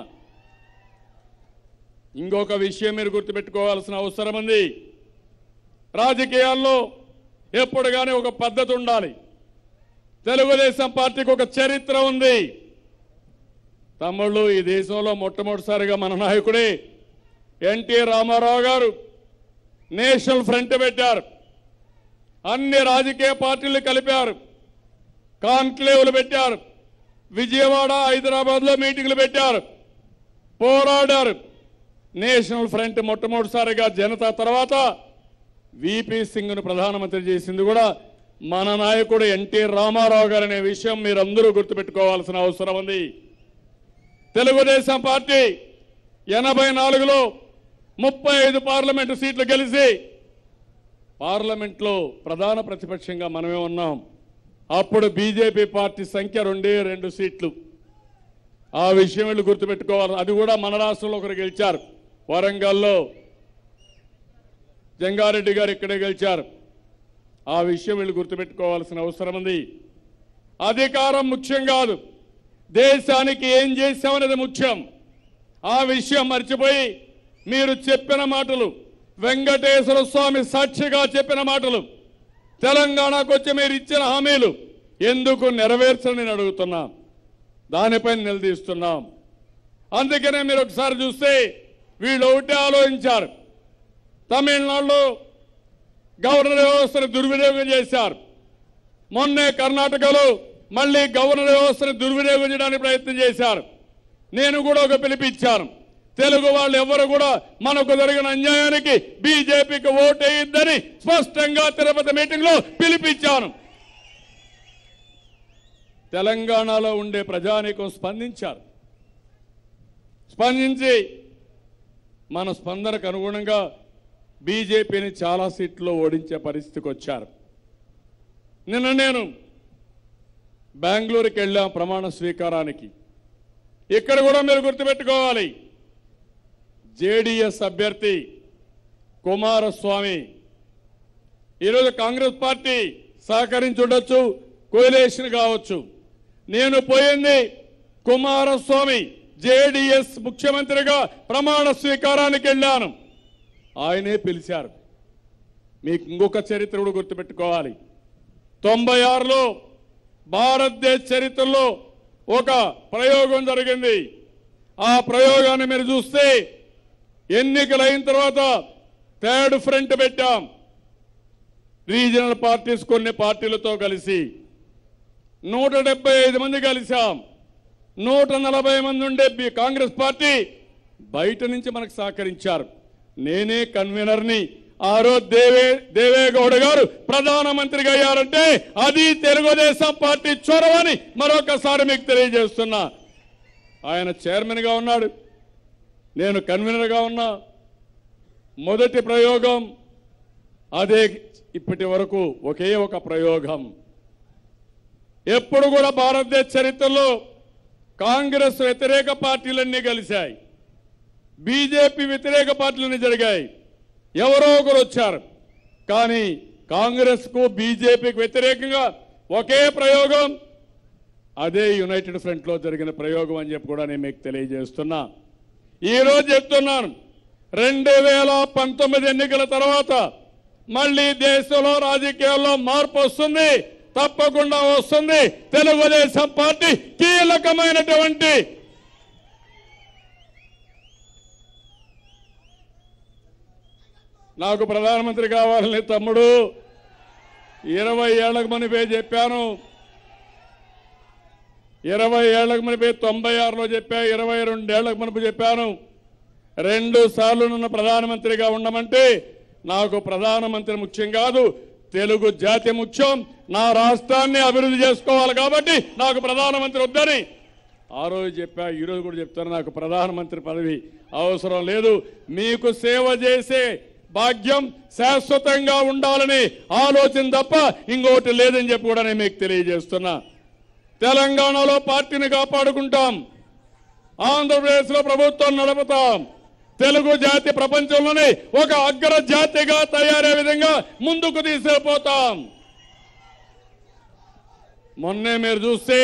ఇంకొక విషయం మీరు గుర్తుపెట్టుకోవాల్సిన అవసరం ఉంది రాజకీయాల్లో ఎప్పుడు కానీ ఒక పద్ధతి ఉండాలి తెలుగుదేశం పార్టీకి ఒక చరిత్ర ఉంది తమ్ముళ్ళు ఈ దేశంలో మొట్టమొదటిసారిగా మన నాయకుడే ఎన్టీ రామారావు గారు నేషనల్ ఫ్రంట్ పెట్టారు అన్ని రాజకీయ పార్టీలు కలిపారు కాన్క్లేవ్లు పెట్టారు విజయవాడ హైదరాబాద్ లో మీటింగ్లు పెట్టారు పోరాడారు నేషనల్ ఫ్రంట్ మొట్టమొదటిసారిగా జనతా తర్వాత విపి సింగ్ ను ప్రధానమంత్రి చేసింది కూడా మన నాయకుడు ఎన్టీ రామారావు గారు అనే విషయం మీరందరూ గుర్తుపెట్టుకోవాల్సిన అవసరం ఉంది తెలుగుదేశం పార్టీ ఎనభై నాలుగులో ముప్పై ఐదు పార్లమెంటు సీట్లు గెలిచి పార్లమెంట్లో ప్రధాన ప్రతిపక్షంగా మనమే ఉన్నాం అప్పుడు బీజేపీ పార్టీ సంఖ్య రెండే రెండు సీట్లు ఆ విషయం వీళ్ళు గుర్తుపెట్టుకోవాలి అది కూడా మన రాష్ట్రంలో ఒకరు గెలిచారు వరంగల్లో జంగారెడ్డి గారు ఇక్కడే గెలిచారు ఆ విషయం వీళ్ళు గుర్తుపెట్టుకోవాల్సిన అవసరం ఉంది అధికారం ముఖ్యం కాదు దేశానికి ఏం చేశామనేది ముఖ్యం ఆ విషయం మర్చిపోయి మీరు చెప్పిన మాటలు వెంకటేశ్వర స్వామి సాక్షిగా చెప్పిన మాటలు తెలంగాణకు వచ్చి మీరు ఇచ్చిన హామీలు ఎందుకు నెరవేర్చని నేను అడుగుతున్నా దానిపైన నిలదీస్తున్నాం అందుకనే మీరు ఒకసారి చూస్తే వీళ్ళు ఒకటే ఆలోచించారు తమిళనాడులో గవర్నర్ వ్యవస్థను దుర్వినియోగం చేశారు మొన్నే కర్ణాటకలో మళ్ళీ గవర్నర్ వ్యవస్థను దుర్వినియోగం చేయడానికి ప్రయత్నం చేశారు నేను కూడా ఒక పిలిపిచ్చాను తెలుగు వాళ్ళు ఎవరు కూడా మనకు జరిగిన అన్యాయానికి బీజేపీకి ఓటేయద్దని స్పష్టంగా తిరుపతి మీటింగ్ లో పిలిపించాను తెలంగాణలో ఉండే ప్రజానీకం స్పందించారు స్పందించి మన స్పందనకు అనుగుణంగా బీజేపీని చాలా సీట్లు ఓడించే పరిస్థితికి వచ్చారు నిన్న నేను బెంగళూరుకి వెళ్ళాం ప్రమాణ స్వీకారానికి ఇక్కడ కూడా మీరు గుర్తుపెట్టుకోవాలి జేడీఎస్ అభ్యర్థి కుమారస్వామి ఈరోజు కాంగ్రెస్ పార్టీ సహకరించుండొచ్చు కోయిలేషన్ కావచ్చు నేను పోయింది కుమారస్వామి జేడీఎస్ ముఖ్యమంత్రిగా ప్రమాణ స్వీకారానికి వెళ్ళాను ఆయనే పిలిచారు మీకు ఇంకొక చరిత్ర కూడా గుర్తుపెట్టుకోవాలి తొంభై ఆరులో భారతదేశ చరిత్రలో ఒక ప్రయోగం జరిగింది ఆ ప్రయోగాన్ని మీరు చూస్తే ఎన్నికలు అయిన తర్వాత థర్డ్ ఫ్రంట్ పెట్టాం రీజనల్ పార్టీస్ కొన్ని పార్టీలతో కలిసి నూట డెబ్బై ఐదు మంది కలిసాం నూట నలభై మంది ఉండే బి- కాంగ్రెస్ పార్టీ బయట నుంచి మనకు సహకరించారు నేనే కన్వీనర్ని ఆ రోజు దేవే దేవేగౌడ గారు ప్రధానమంత్రిగా అయ్యారంటే అది తెలుగుదేశం పార్టీ చొరవని మరొకసారి మీకు తెలియజేస్తున్నా ఆయన చైర్మన్గా ఉన్నాడు నేను కన్వీనర్గా ఉన్నా మొదటి ప్రయోగం అదే ఇప్పటి వరకు ఒకే ఒక ప్రయోగం ఎప్పుడు కూడా భారతదేశ చరిత్రలో కాంగ్రెస్ వ్యతిరేక పార్టీలన్నీ కలిశాయి బీజేపీ వ్యతిరేక పార్టీలన్నీ జరిగాయి ఎవరో ఒకరు వచ్చారు కానీ కాంగ్రెస్ కు బీజేపీకి వ్యతిరేకంగా ఒకే ప్రయోగం అదే యునైటెడ్ ఫ్రంట్ లో జరిగిన ప్రయోగం అని చెప్పి కూడా నేను మీకు తెలియజేస్తున్నా ఈ రోజు చెప్తున్నాను రెండు వేల పంతొమ్మిది ఎన్నికల తర్వాత మళ్ళీ దేశంలో రాజకీయాల్లో మార్పు వస్తుంది తప్పకుండా వస్తుంది తెలుగుదేశం పార్టీ కీలకమైనటువంటి నాకు ప్రధానమంత్రి కావాలని తమ్ముడు ఇరవై ఏళ్లకు మునిపే చెప్పాను ఇరవై ఏళ్లకు మునిపే తొంభై ఆరులో చెప్పా ఇరవై రెండేళ్లకు మునుపు చెప్పాను రెండు సార్లు నన్ను ప్రధానమంత్రిగా ఉండమంటే నాకు ప్రధానమంత్రి ముఖ్యం కాదు తెలుగు జాతి ముఖ్యం నా రాష్ట్రాన్ని అభివృద్ధి చేసుకోవాలి కాబట్టి నాకు ప్రధానమంత్రి వద్దని ఆ రోజు చెప్పా ఈ రోజు కూడా చెప్తాను నాకు ప్రధానమంత్రి పదవి అవసరం లేదు మీకు సేవ చేసే భాగ్యం శాశ్వతంగా ఉండాలని ఆలోచన తప్ప ఇంకోటి లేదని చెప్పి కూడా నేను మీకు తెలియజేస్తున్నా తెలంగాణలో పార్టీని కాపాడుకుంటాం ఆంధ్రప్రదేశ్లో ప్రభుత్వం నడుపుతాం తెలుగు జాతి ప్రపంచంలోనే ఒక అగ్ర జాతిగా తయారయ్యే విధంగా ముందుకు తీసుకుపోతాం మొన్నే మీరు చూస్తే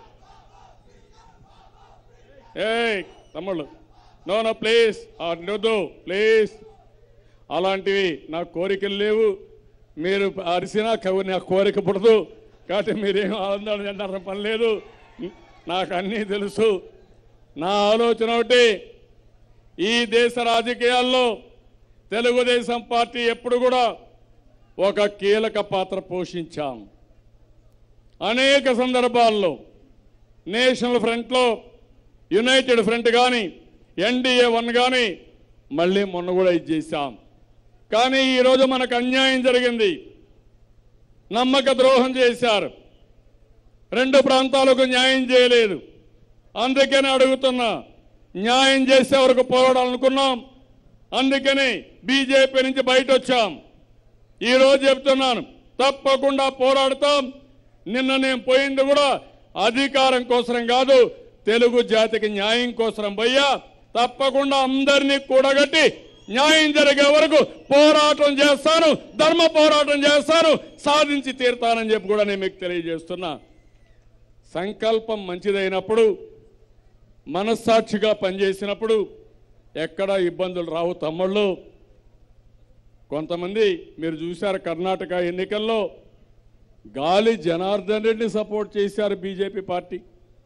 ఏ తమ్ముళ్ళు నో నో ప్లీజ్ నొద్దు ప్లీజ్ అలాంటివి నా కోరికలు లేవు మీరు అరిసినా కవి నా కోరిక పుడదు కాబట్టి మీరేం ఆనందాలు చెందాల్సిన పని లేదు నాకు అన్నీ తెలుసు నా ఆలోచన ఒకటి ఈ దేశ రాజకీయాల్లో తెలుగుదేశం పార్టీ ఎప్పుడు కూడా ఒక కీలక పాత్ర పోషించాం అనేక సందర్భాల్లో నేషనల్ ఫ్రంట్లో యునైటెడ్ ఫ్రంట్ కానీ ఎన్డీఏ వన్ కానీ మళ్ళీ మొన్న కూడా ఇది చేశాం కానీ ఈరోజు మనకు అన్యాయం జరిగింది నమ్మక ద్రోహం చేశారు రెండు ప్రాంతాలకు న్యాయం చేయలేదు అందుకని అడుగుతున్నా న్యాయం చేసే వరకు పోరాడాలనుకున్నాం అందుకని బీజేపీ నుంచి బయట వచ్చాం ఈ రోజు చెప్తున్నాను తప్పకుండా పోరాడతాం నిన్న నేను పోయింది కూడా అధికారం కోసం కాదు తెలుగు జాతికి న్యాయం కోసం పోయా తప్పకుండా అందరినీ కూడగట్టి న్యాయం జరిగే వరకు పోరాటం చేస్తాను ధర్మ పోరాటం చేస్తాను సాధించి తీరుతానని చెప్పి కూడా నేను మీకు తెలియజేస్తున్నా సంకల్పం మంచిదైనప్పుడు మనస్సాక్షిగా పనిచేసినప్పుడు ఎక్కడా ఇబ్బందులు రావు తమ్ముళ్ళు కొంతమంది మీరు చూశారు కర్ణాటక ఎన్నికల్లో గాలి జనార్దన్ రెడ్డిని సపోర్ట్ చేశారు బీజేపీ పార్టీ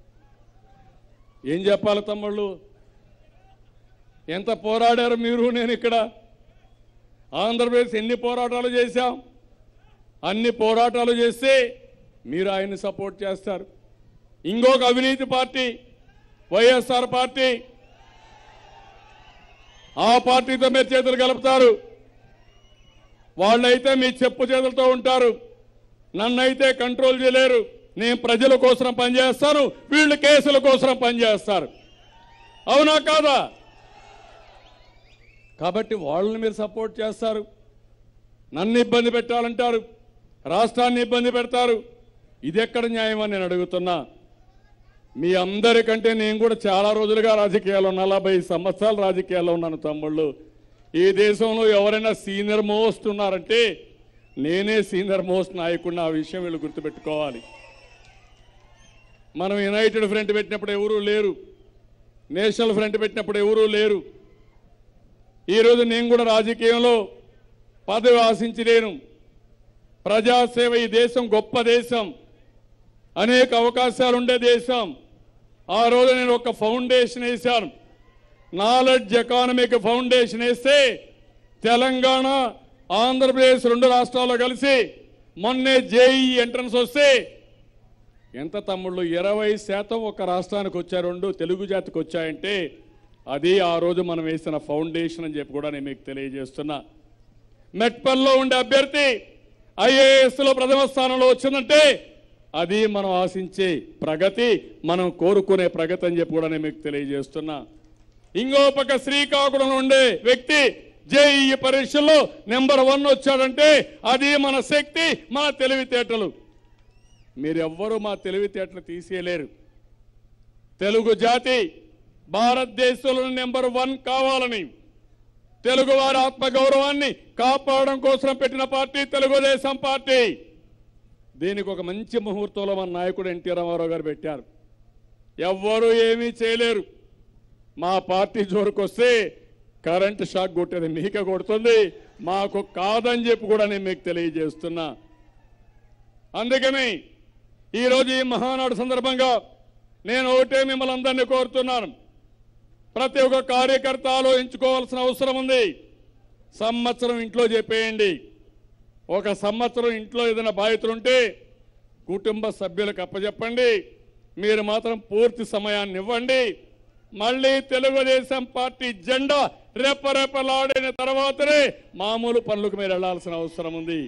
ఏం చెప్పాలి తమ్ముళ్ళు ఎంత పోరాడారు మీరు నేను ఇక్కడ ఆంధ్రప్రదేశ్ ఎన్ని పోరాటాలు చేశాం అన్ని పోరాటాలు చేస్తే మీరు ఆయన్ని సపోర్ట్ చేస్తారు ఇంకొక అవినీతి పార్టీ వైఎస్ఆర్ పార్టీ ఆ పార్టీతో మీరు చేతులు కలుపుతారు వాళ్ళైతే మీ చెప్పు చేతులతో ఉంటారు నన్నైతే కంట్రోల్ చేయలేరు నేను ప్రజల కోసం పనిచేస్తాను వీళ్ళు కేసుల కోసం పనిచేస్తారు అవునా కాదా కాబట్టి వాళ్ళని మీరు సపోర్ట్ చేస్తారు నన్ను ఇబ్బంది పెట్టాలంటారు రాష్ట్రాన్ని ఇబ్బంది పెడతారు ఇది ఎక్కడ న్యాయం అని నేను అడుగుతున్నా మీ అందరికంటే నేను కూడా చాలా రోజులుగా రాజకీయాల్లో నలభై సంవత్సరాలు రాజకీయాల్లో ఉన్నాను తమ్ముళ్ళు ఈ దేశంలో ఎవరైనా సీనియర్ మోస్ట్ ఉన్నారంటే నేనే సీనియర్ మోస్ట్ నాయకుడిని ఆ విషయం వీళ్ళు గుర్తుపెట్టుకోవాలి మనం యునైటెడ్ ఫ్రంట్ పెట్టినప్పుడు ఎవరూ లేరు నేషనల్ ఫ్రంట్ పెట్టినప్పుడు ఎవరూ లేరు ఈరోజు నేను కూడా రాజకీయంలో పదవి ఆశించి లేను ప్రజాసేవ ఈ దేశం గొప్ప దేశం అనేక అవకాశాలు ఉండే దేశం ఆ రోజు నేను ఒక ఫౌండేషన్ వేశాను నాలెడ్జ్ ఎకానమిక్ ఫౌండేషన్ వేస్తే తెలంగాణ ఆంధ్రప్రదేశ్ రెండు రాష్ట్రాల్లో కలిసి మొన్నే జేఈ ఎంట్రన్స్ వస్తే ఎంత తమ్ముళ్ళు ఇరవై శాతం ఒక రాష్ట్రానికి వచ్చాయి రెండు తెలుగు జాతికి వచ్చాయంటే అది ఆ రోజు మనం వేసిన ఫౌండేషన్ అని చెప్పి కూడా నేను మీకు తెలియజేస్తున్నా మెట్పల్లో ఉండే అభ్యర్థి ఐఏఎస్ లో ప్రథమ స్థానంలో వచ్చిందంటే అది మనం ఆశించే ప్రగతి మనం కోరుకునే ప్రగతి అని చెప్పి కూడా నేను మీకు తెలియజేస్తున్నా ఇంకో పక్క శ్రీకాకుళంలో ఉండే వ్యక్తి జేఈ పరీక్షల్లో నెంబర్ వన్ వచ్చాడంటే అది మన శక్తి మన తెలివితేటలు మీరెవ్వరూ మా తెలివితేటలు తీసేయలేరు తెలుగు జాతి భారతదేశంలో నెంబర్ వన్ కావాలని తెలుగు వారి ఆత్మగౌరవాన్ని కాపాడడం కోసం పెట్టిన పార్టీ తెలుగుదేశం పార్టీ దీనికి ఒక మంచి ముహూర్తంలో మన నాయకుడు ఎన్టీ రామారావు గారు పెట్టారు ఎవ్వరూ ఏమీ చేయలేరు మా పార్టీ జోరుకొస్తే కరెంట్ షాక్ కొట్టేది మీకే కొడుతుంది మాకు కాదని చెప్పి కూడా నేను మీకు తెలియజేస్తున్నా అందుకని ఈరోజు ఈ మహానాడు సందర్భంగా నేను ఒకటే మిమ్మల్ని అందరినీ కోరుతున్నాను ప్రతి ఒక్క కార్యకర్త ఆలోచించుకోవాల్సిన అవసరం ఉంది సంవత్సరం ఇంట్లో చెప్పేయండి ఒక సంవత్సరం ఇంట్లో ఏదైనా బాధ్యతలు ఉంటే కుటుంబ సభ్యులకు అప్పచెప్పండి మీరు మాత్రం పూర్తి సమయాన్ని ఇవ్వండి మళ్ళీ తెలుగుదేశం పార్టీ జెండా రెప్పరెప్పలాడిన తర్వాతనే మామూలు పనులకు మీరు వెళ్లాల్సిన అవసరం ఉంది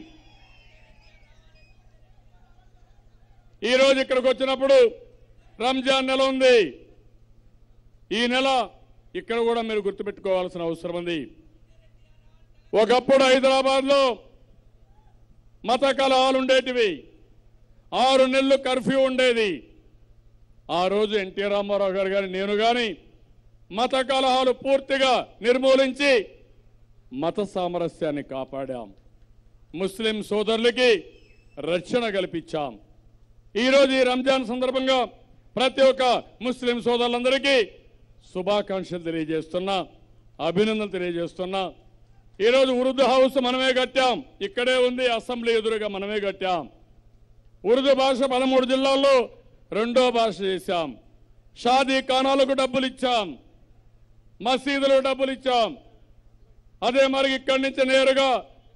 ఈ రోజు ఇక్కడికి వచ్చినప్పుడు రంజాన్ నెల ఉంది ఈ నెల ఇక్కడ కూడా మీరు గుర్తుపెట్టుకోవాల్సిన అవసరం ఉంది ఒకప్పుడు హైదరాబాద్ లో మత కలహాలు ఉండేటివి ఆరు నెలలు కర్ఫ్యూ ఉండేది ఆ రోజు ఎన్టీ రామారావు గారు కానీ నేను కానీ మత కలహాలు పూర్తిగా నిర్మూలించి మత సామరస్యాన్ని కాపాడాం ముస్లిం సోదరులకి రక్షణ కల్పించాం ఈరోజు ఈ రంజాన్ సందర్భంగా ప్రతి ఒక్క ముస్లిం సోదరులందరికీ శుభాకాంక్షలు తెలియజేస్తున్నా అభినందనలు తెలియజేస్తున్నా ఈరోజు ఉర్దూ హౌస్ మనమే కట్టాం ఇక్కడే ఉంది అసెంబ్లీ ఎదురుగా మనమే కట్టాం ఉర్దూ భాష పదమూడు జిల్లాల్లో రెండో భాష చేశాం షాదీ ఖానాలకు డబ్బులు ఇచ్చాం మసీదులకు డబ్బులు ఇచ్చాం అదే మరి ఇక్కడి నుంచి నేరుగా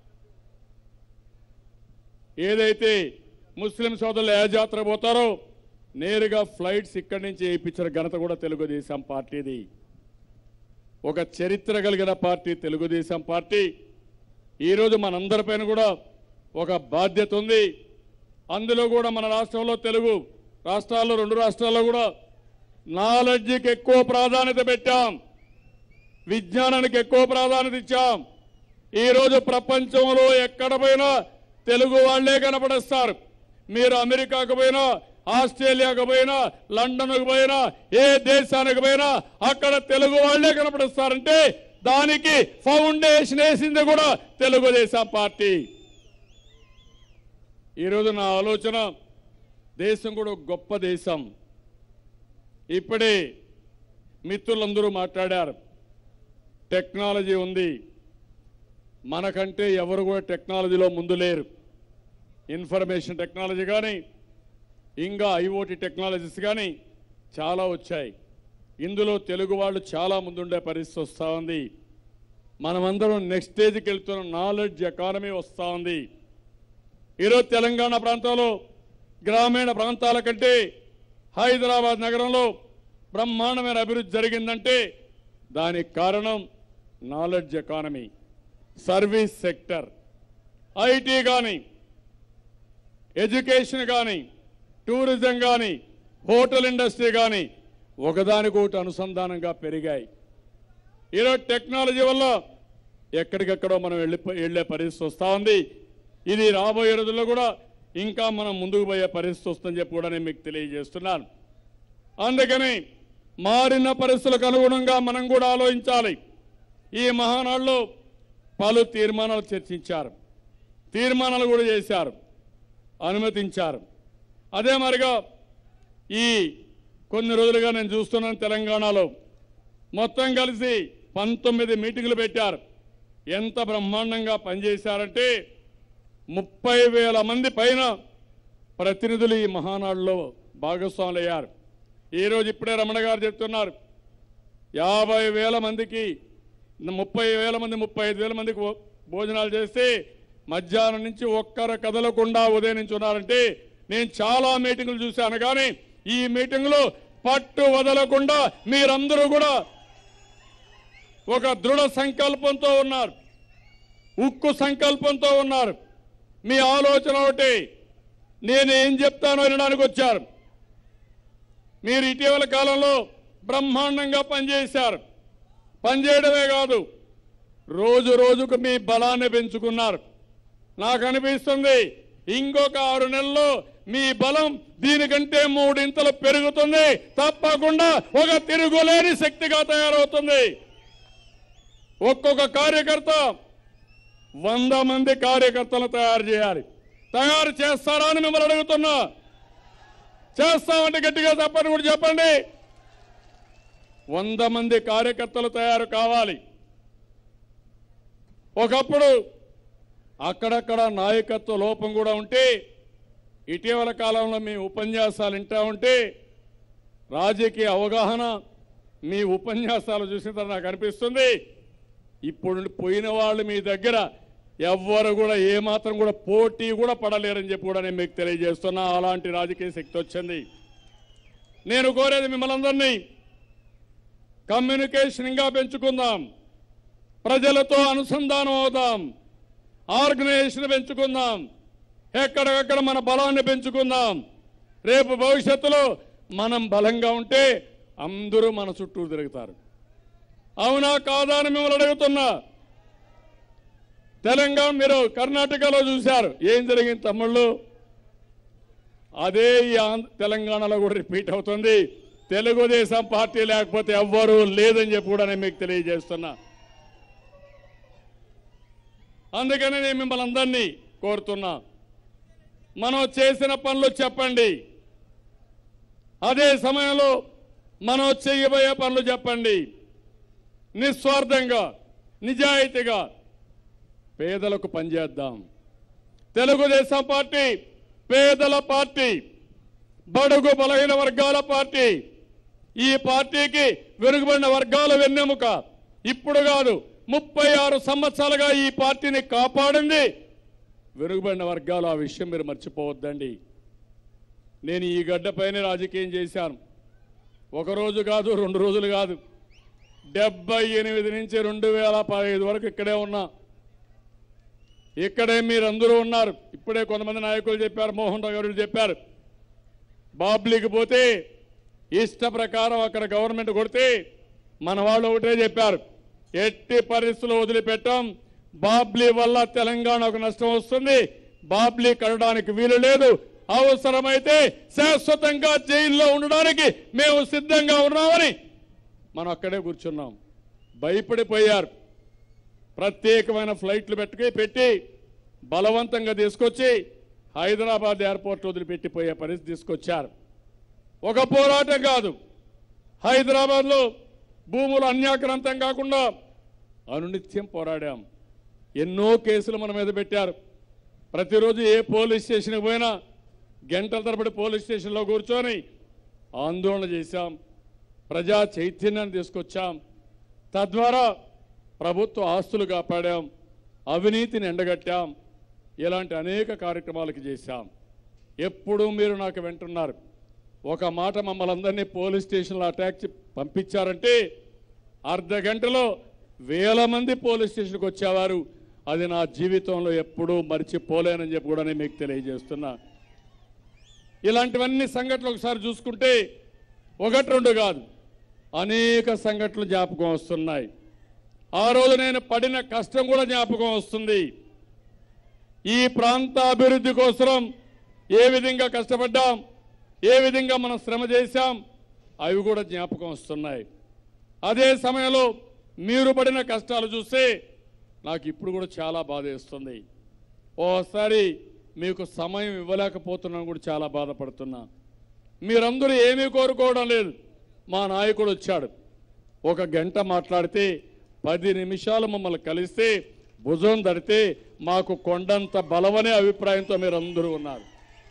ఏదైతే ముస్లిం సోదరులు ఏ జాతర పోతారో నేరుగా ఫ్లైట్స్ ఇక్కడి నుంచి వేయించిన ఘనత కూడా తెలుగుదేశం పార్టీది ఒక చరిత్ర కలిగిన పార్టీ తెలుగుదేశం పార్టీ ఈరోజు మనందరిపైన కూడా ఒక బాధ్యత ఉంది అందులో కూడా మన రాష్ట్రంలో తెలుగు రాష్ట్రాల్లో రెండు రాష్ట్రాల్లో కూడా నాలెడ్జికి ఎక్కువ ప్రాధాన్యత పెట్టాం విజ్ఞానానికి ఎక్కువ ప్రాధాన్యత ఇచ్చాం ఈరోజు ప్రపంచంలో ఎక్కడ పోయినా తెలుగు వాళ్లే కనపడేస్తారు మీరు అమెరికాకు పోయినా ఆస్ట్రేలియాకు పోయినా లండన్కు పోయినా ఏ దేశానికి పోయినా అక్కడ తెలుగు వాళ్లే కనపడిస్తారంటే దానికి ఫౌండేషన్ వేసింది కూడా తెలుగుదేశం పార్టీ ఈరోజు నా ఆలోచన దేశం కూడా ఒక గొప్ప దేశం ఇప్పుడే మిత్రులందరూ మాట్లాడారు టెక్నాలజీ ఉంది మనకంటే ఎవరు కూడా టెక్నాలజీలో ముందు లేరు ఇన్ఫర్మేషన్ టెక్నాలజీ కానీ ఇంకా ఐఓటీ టెక్నాలజీస్ కానీ చాలా వచ్చాయి ఇందులో తెలుగు వాళ్ళు చాలా ముందుండే పరిస్థితి వస్తూ ఉంది మనమందరం నెక్స్ట్ స్టేజ్కి వెళ్తున్న నాలెడ్జ్ ఎకానమీ వస్తూ ఉంది ఈరోజు తెలంగాణ ప్రాంతంలో గ్రామీణ ప్రాంతాల కంటే హైదరాబాద్ నగరంలో బ్రహ్మాండమైన అభివృద్ధి జరిగిందంటే దానికి కారణం knowledge economy service sector IT కానీ ఎడ్యుకేషన్ కానీ టూరిజం కానీ హోటల్ ఇండస్ట్రీ కానీ ఒకదానికొకటి అనుసంధానంగా పెరిగాయి ఈరోజు టెక్నాలజీ వల్ల ఎక్కడికెక్కడో మనం వెళ్ళి వెళ్ళే పరిస్థితి వస్తూ ఉంది ఇది రాబోయే రోజుల్లో కూడా ఇంకా మనం ముందుకు పోయే పరిస్థితి వస్తుందని చెప్పి కూడా నేను మీకు తెలియజేస్తున్నాను అందుకని మారిన పరిస్థితులకు అనుగుణంగా మనం కూడా ఆలోచించాలి ఈ మహానాడులో పలు తీర్మానాలు చర్చించారు తీర్మానాలు కూడా చేశారు అనుమతించారు అదే మరిగా ఈ కొన్ని రోజులుగా నేను చూస్తున్నాను తెలంగాణలో మొత్తం కలిసి పంతొమ్మిది మీటింగులు పెట్టారు ఎంత బ్రహ్మాండంగా పనిచేశారంటే ముప్పై వేల మంది పైన ప్రతినిధులు ఈ మహానాడులో భాగస్వాములయ్యారు ఈరోజు ఇప్పుడే రమణ గారు చెప్తున్నారు యాభై వేల మందికి ముప్పై వేల మంది ముప్పై ఐదు వేల మందికి భో- భోజనాలు చేస్తే మధ్యాహ్నం నుంచి ఒక్కరు కదలకుండా ఉదయం నుంచి ఉన్నారంటే నేను చాలా మీటింగులు చూశాను కానీ ఈ మీటింగులో పట్టు వదలకుండా మీరందరూ కూడా ఒక దృఢ సంకల్పంతో ఉన్నారు ఉక్కు సంకల్పంతో ఉన్నారు మీ ఆలోచన ఒకటి నేను ఏం చెప్తానో వినడానికి వచ్చారు మీరు ఇటీవల కాలంలో బ్రహ్మాండంగా పనిచేశారు పనిచేయడమే కాదు రోజు రోజుకు మీ బలాన్ని పెంచుకున్నారు నాకు అనిపిస్తుంది ఇంకొక ఆరు నెలల్లో మీ బలం దీనికంటే మూడింతలు పెరుగుతుంది తప్పకుండా ఒక తిరుగులేని శక్తిగా తయారవుతుంది ఒక్కొక్క కార్యకర్త వంద మంది కార్యకర్తలు తయారు చేయాలి తయారు చేస్తారా అని మిమ్మల్ని అడుగుతున్నా చేస్తామంటే గట్టిగా చెప్పండి కూడా చెప్పండి వంద మంది కార్యకర్తలు తయారు కావాలి ఒకప్పుడు అక్కడక్కడ నాయకత్వ లోపం కూడా ఉంటే ఇటీవల కాలంలో మీ ఉపన్యాసాలు వింటా ఉంటే రాజకీయ అవగాహన మీ ఉపన్యాసాలు చూసిన తర్వాత నాకు అనిపిస్తుంది ఇప్పుడు పోయిన వాళ్ళు మీ దగ్గర ఎవ్వరు కూడా ఏమాత్రం కూడా పోటీ కూడా పడలేరని చెప్పి కూడా నేను మీకు తెలియజేస్తున్నా అలాంటి రాజకీయ శక్తి వచ్చింది నేను కోరేది మిమ్మల్ని అందరినీ కమ్యూనికేషన్ ఇంకా పెంచుకుందాం ప్రజలతో అనుసంధానం అవుదాం ఆర్గనైజేషన్ పెంచుకుందాం ఎక్కడికక్కడ మన బలాన్ని పెంచుకుందాం రేపు భవిష్యత్తులో మనం బలంగా ఉంటే అందరూ మన చుట్టూ తిరుగుతారు అవునా కాదా అని మిమ్మల్ని అడుగుతున్నా తెలంగాణ మీరు కర్ణాటకలో చూశారు ఏం జరిగింది తమ్ముళ్ళు అదే ఈ ఆంధ్ర తెలంగాణలో కూడా రిపీట్ అవుతుంది తెలుగుదేశం పార్టీ లేకపోతే ఎవ్వరూ లేదని చెప్పి కూడా నేను మీకు తెలియజేస్తున్నా అందుకని నేను మిమ్మల్ని అందరినీ కోరుతున్నా మనం చేసిన పనులు చెప్పండి అదే సమయంలో మనం చేయబోయే పనులు చెప్పండి నిస్వార్థంగా నిజాయితీగా పేదలకు పనిచేద్దాం తెలుగుదేశం పార్టీ పేదల పార్టీ బడుగు బలహీన వర్గాల పార్టీ ఈ పార్టీకి వెనుకబడిన వర్గాల వెన్నెముక ఇప్పుడు కాదు ముప్పై ఆరు సంవత్సరాలుగా ఈ పార్టీని కాపాడింది వెనుకబడిన వర్గాలు ఆ విషయం మీరు మర్చిపోవద్దండి నేను ఈ గడ్డపైనే రాజకీయం చేశాను ఒక రోజు కాదు రెండు రోజులు కాదు డెబ్బై ఎనిమిది నుంచి రెండు వేల పదహైదు వరకు ఇక్కడే ఉన్నా ఇక్కడే మీరందరూ ఉన్నారు ఇప్పుడే కొంతమంది నాయకులు చెప్పారు మోహన్ రావు గారు చెప్పారు బాబ్లీకి పోతే ఇష్ట ప్రకారం అక్కడ గవర్నమెంట్ కొడితే మన వాళ్ళు ఒకటే చెప్పారు ఎట్టి పరిస్థితులు వదిలిపెట్టాం బాబ్లీ వల్ల తెలంగాణకు నష్టం వస్తుంది బాబ్లీ కట్టడానికి వీలు లేదు అవసరమైతే శాశ్వతంగా జైల్లో ఉండడానికి మేము సిద్ధంగా ఉన్నామని మనం అక్కడే కూర్చున్నాం భయపడిపోయారు ప్రత్యేకమైన ఫ్లైట్లు పెట్టుకు పెట్టి బలవంతంగా తీసుకొచ్చి హైదరాబాద్ ఎయిర్పోర్ట్ వదిలిపెట్టిపోయే పరిస్థితి తీసుకొచ్చారు ఒక పోరాటం కాదు హైదరాబాద్లో భూములు అన్యాక్రాంతం కాకుండా అనునిత్యం పోరాడాం ఎన్నో కేసులు మన మీద పెట్టారు ప్రతిరోజు ఏ పోలీస్ స్టేషన్కి పోయినా గంటల తరబడి పోలీస్ స్టేషన్లో కూర్చొని ఆందోళన చేశాం ప్రజా చైతన్యాన్ని తీసుకొచ్చాం తద్వారా ప్రభుత్వ ఆస్తులు కాపాడాం అవినీతిని ఎండగట్టాం ఇలాంటి అనేక కార్యక్రమాలకు చేశాం ఎప్పుడూ మీరు నాకు వెంటున్నారు ఒక మాట మమ్మల్ని అందరినీ పోలీస్ స్టేషన్లో అటాక్ చే- పంపించారంటే అర్ధ గంటలో వేల మంది పోలీస్ స్టేషన్కి వచ్చేవారు అది నా జీవితంలో ఎప్పుడూ మర్చిపోలేనని చెప్పి కూడా నేను మీకు తెలియజేస్తున్నా ఇలాంటివన్నీ సంఘటనలు ఒకసారి చూసుకుంటే ఒకటి రెండు కాదు అనేక సంఘటనలు జ్ఞాపకం వస్తున్నాయి ఆ రోజు నేను పడిన కష్టం కూడా జ్ఞాపకం వస్తుంది ఈ ప్రాంత అభివృద్ధి కోసం ఏ విధంగా కష్టపడ్డాం ఏ విధంగా మనం శ్రమ చేశాం అవి కూడా జ్ఞాపకం వస్తున్నాయి అదే సమయంలో మీరు పడిన కష్టాలు చూస్తే నాకు ఇప్పుడు కూడా చాలా బాధేస్తుంది ఓసారి మీకు సమయం ఇవ్వలేకపోతున్నాను కూడా చాలా బాధపడుతున్నా మీరందరూ ఏమీ కోరుకోవడం లేదు మా నాయకుడు వచ్చాడు ఒక గంట మాట్లాడితే పది నిమిషాలు మమ్మల్ని కలిస్తే భుజం దడితే మాకు కొండంత బలమనే అభిప్రాయంతో మీరు అందరూ ఉన్నారు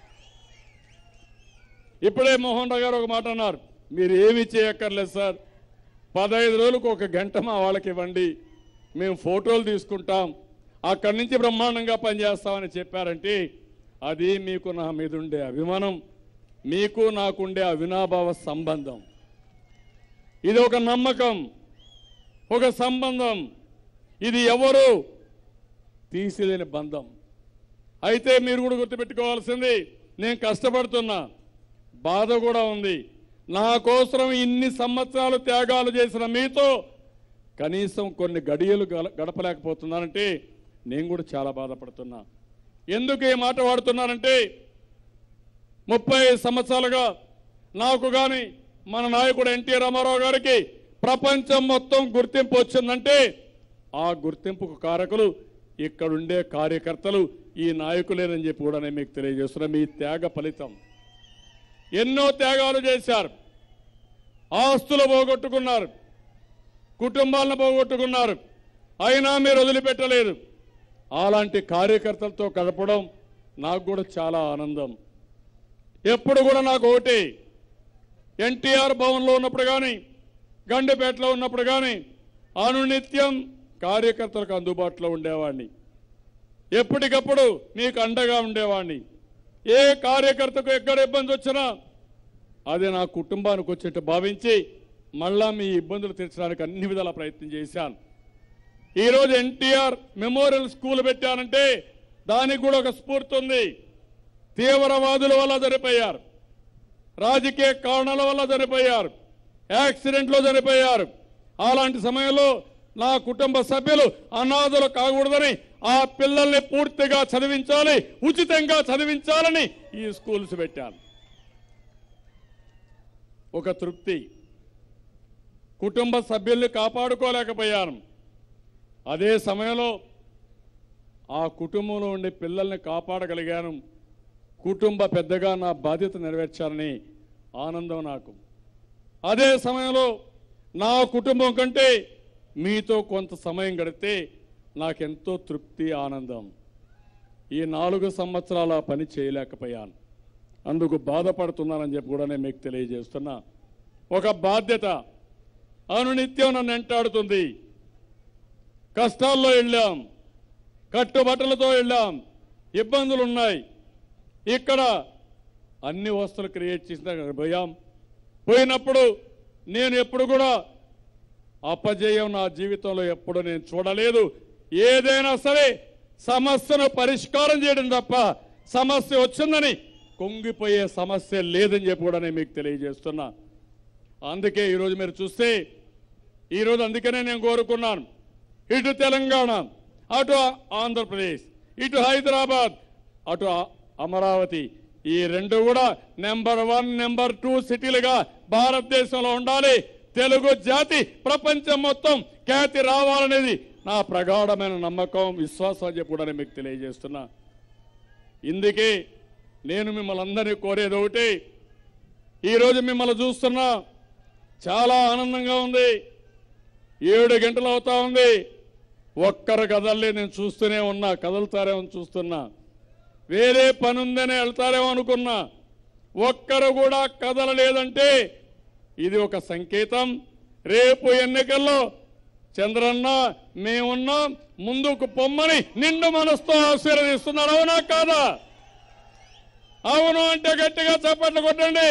ఇప్పుడే మోహన్ రావు గారు ఒక మాట అన్నారు మీరు ఏమీ చేయక్కర్లేదు సార్ పదహైదు రోజులకు ఒక గంట మా వాళ్ళకి ఇవ్వండి మేము ఫోటోలు తీసుకుంటాం అక్కడి నుంచి బ్రహ్మాండంగా పనిచేస్తామని చెప్పారంటే అది మీకు నా మీద ఉండే అభిమానం మీకు నాకుండే అవినాభావ సంబంధం ఇది ఒక నమ్మకం ఒక సంబంధం ఇది ఎవరు తీసిలేని బంధం అయితే మీరు కూడా గుర్తుపెట్టుకోవాల్సింది నేను కష్టపడుతున్నా బాధ కూడా ఉంది నా కోసం ఇన్ని సంవత్సరాలు త్యాగాలు చేసిన మీతో కనీసం కొన్ని గడియలు గల- గడపలేకపోతున్నానంటే నేను కూడా చాలా బాధపడుతున్నా ఎందుకు ఈ మాట వాడుతున్నానంటే ముప్పై సంవత్సరాలుగా నాకు గాని మన నాయకుడు ఎన్టీ రామారావు గారికి ప్రపంచం మొత్తం గుర్తింపు వచ్చిందంటే ఆ గుర్తింపుకు కారకులు ఇక్కడుండే కార్యకర్తలు ఈ నాయకులేనని చెప్పి కూడా నేను మీకు తెలియజేస్తున్నా మీ త్యాగ ఫలితం ఎన్నో త్యాగాలు చేశారు ఆస్తులు పోగొట్టుకున్నారు కుటుంబాలను పోగొట్టుకున్నారు అయినా మీరు వదిలిపెట్టలేదు అలాంటి కార్యకర్తలతో గడపడం నాకు కూడా చాలా ఆనందం ఎప్పుడు కూడా నాకు ఒకటి ఎన్టీఆర్ భవన్లో ఉన్నప్పుడు కానీ గండిపేటలో ఉన్నప్పుడు కానీ అనునిత్యం కార్యకర్తలకు అందుబాటులో ఉండేవాడిని ఎప్పటికప్పుడు మీకు అండగా ఉండేవాడిని ఏ కార్యకర్తకు ఎక్కడ ఇబ్బంది వచ్చినా అది నా కుటుంబానికి వచ్చేట్టు భావించి మళ్ళా మీ ఇబ్బందులు తీర్చడానికి అన్ని విధాల ప్రయత్నం చేశాను ఈరోజు ఎన్టీఆర్ మెమోరియల్ స్కూల్ పెట్టానంటే దానికి కూడా ఒక స్ఫూర్తి ఉంది తీవ్రవాదుల వల్ల చనిపోయారు రాజకీయ కారణాల వల్ల చనిపోయారు యాక్సిడెంట్లో చనిపోయారు అలాంటి సమయంలో నా కుటుంబ సభ్యులు అనాథలు కాకూడదని ఆ పిల్లల్ని పూర్తిగా చదివించాలి ఉచితంగా చదివించాలని ఈ స్కూల్స్ పెట్టాను ఒక తృప్తి కుటుంబ సభ్యుల్ని కాపాడుకోలేకపోయాను అదే సమయంలో ఆ కుటుంబంలో ఉండే పిల్లల్ని కాపాడగలిగాను కుటుంబ పెద్దగా నా బాధ్యత నెరవేర్చాలని ఆనందం నాకు అదే సమయంలో నా కుటుంబం కంటే మీతో కొంత సమయం గడిపితే నాకెంతో తృప్తి ఆనందం ఈ నాలుగు సంవత్సరాల పని చేయలేకపోయాను అందుకు బాధపడుతున్నానని చెప్పి కూడా నేను మీకు తెలియజేస్తున్నా ఒక బాధ్యత అనునిత్యం నన్ను వెంటాడుతుంది కష్టాల్లో వెళ్ళాం కట్టుబట్టలతో వెళ్ళాం ఇబ్బందులు ఉన్నాయి ఇక్కడ అన్ని వస్తువులు క్రియేట్ చేసిన దగ్గర పోయాం పోయినప్పుడు నేను ఎప్పుడు కూడా అపజయం నా జీవితంలో ఎప్పుడు నేను చూడలేదు ఏదైనా సరే సమస్యను పరిష్కారం చేయడం తప్ప సమస్య వచ్చిందని కుంగిపోయే సమస్య లేదని చెప్పి కూడా నేను మీకు తెలియజేస్తున్నా అందుకే ఈరోజు మీరు చూస్తే ఈరోజు అందుకనే నేను కోరుకున్నాను ఇటు తెలంగాణ అటు ఆంధ్రప్రదేశ్ ఇటు హైదరాబాద్ అటు అ- అమరావతి ఈ రెండు కూడా నెంబర్ వన్ నెంబర్ టూ సిటీలుగా భారతదేశంలో ఉండాలి తెలుగు జాతి ప్రపంచం మొత్తం ఖ్యాతి రావాలనేది నా ప్రగాఢమైన నమ్మకం విశ్వాసం అని చెప్పి కూడా నేను మీకు తెలియజేస్తున్నా ఇందుకే నేను మిమ్మల్ని అందరినీ కోరేది ఒకటి ఈరోజు మిమ్మల్ని చూస్తున్నా చాలా ఆనందంగా ఉంది ఏడు గంటలు అవుతా ఉంది ఒక్కరు కదల్లే నేను చూస్తూనే ఉన్నా కదులుతారేమో అని చూస్తున్నా వేరే పని ఉందని వెళ్తారేమో అనుకున్నా ఒక్కరు కూడా కదలలేదంటే ఇది ఒక సంకేతం రేపు ఎన్నికల్లో చంద్రన్న మేమున్నాం ముందుకు పొమ్మని నిండు మనసుతో ఆశీర్వదిస్తున్నారు అవునా కాదా అవును అంటే గట్టిగా చప్పట్లు కొట్టండి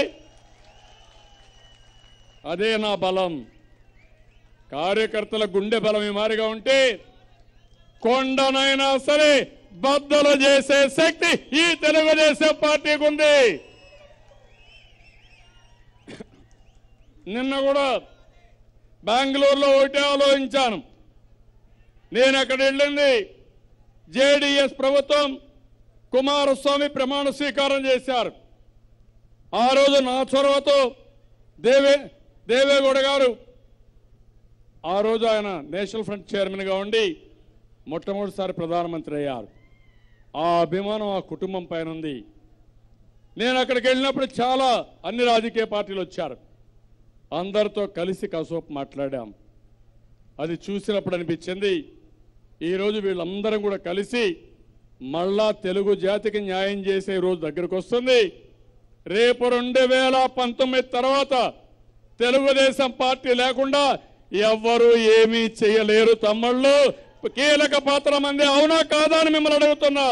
అదే నా బలం కార్యకర్తల గుండె బలం ఈ మారిగా ఉంటే కొండనైనా సరే బద్దలు చేసే శక్తి ఈ తెలుగుదేశం పార్టీకి ఉంది నిన్న కూడా బెంగళూరులో ఒకటే ఆలోచించాను నేను అక్కడ వెళ్ళింది జేడిఎస్ ప్రభుత్వం కుమారస్వామి ప్రమాణ స్వీకారం చేశారు ఆ రోజు నా చొరవతో దేవే దేవేగౌడ గారు ఆ రోజు ఆయన నేషనల్ ఫ్రంట్ చైర్మన్గా ఉండి మొట్టమొదటిసారి ప్రధానమంత్రి అయ్యారు ఆ అభిమానం ఆ కుటుంబం పైన ఉంది నేను అక్కడికి వెళ్ళినప్పుడు చాలా అన్ని రాజకీయ పార్టీలు వచ్చారు అందరితో కలిసి కాసేపు మాట్లాడాం అది చూసినప్పుడు అనిపించింది ఈరోజు వీళ్ళందరం కూడా కలిసి మళ్ళా తెలుగు జాతికి న్యాయం చేసే రోజు దగ్గరకు వస్తుంది రేపు రెండు వేల పంతొమ్మిది తర్వాత తెలుగుదేశం పార్టీ లేకుండా ఎవ్వరూ ఏమీ చేయలేరు తమ్ముళ్ళు కీలక పాత్ర మంది అవునా కాదా అని మిమ్మల్ని అడుగుతున్నా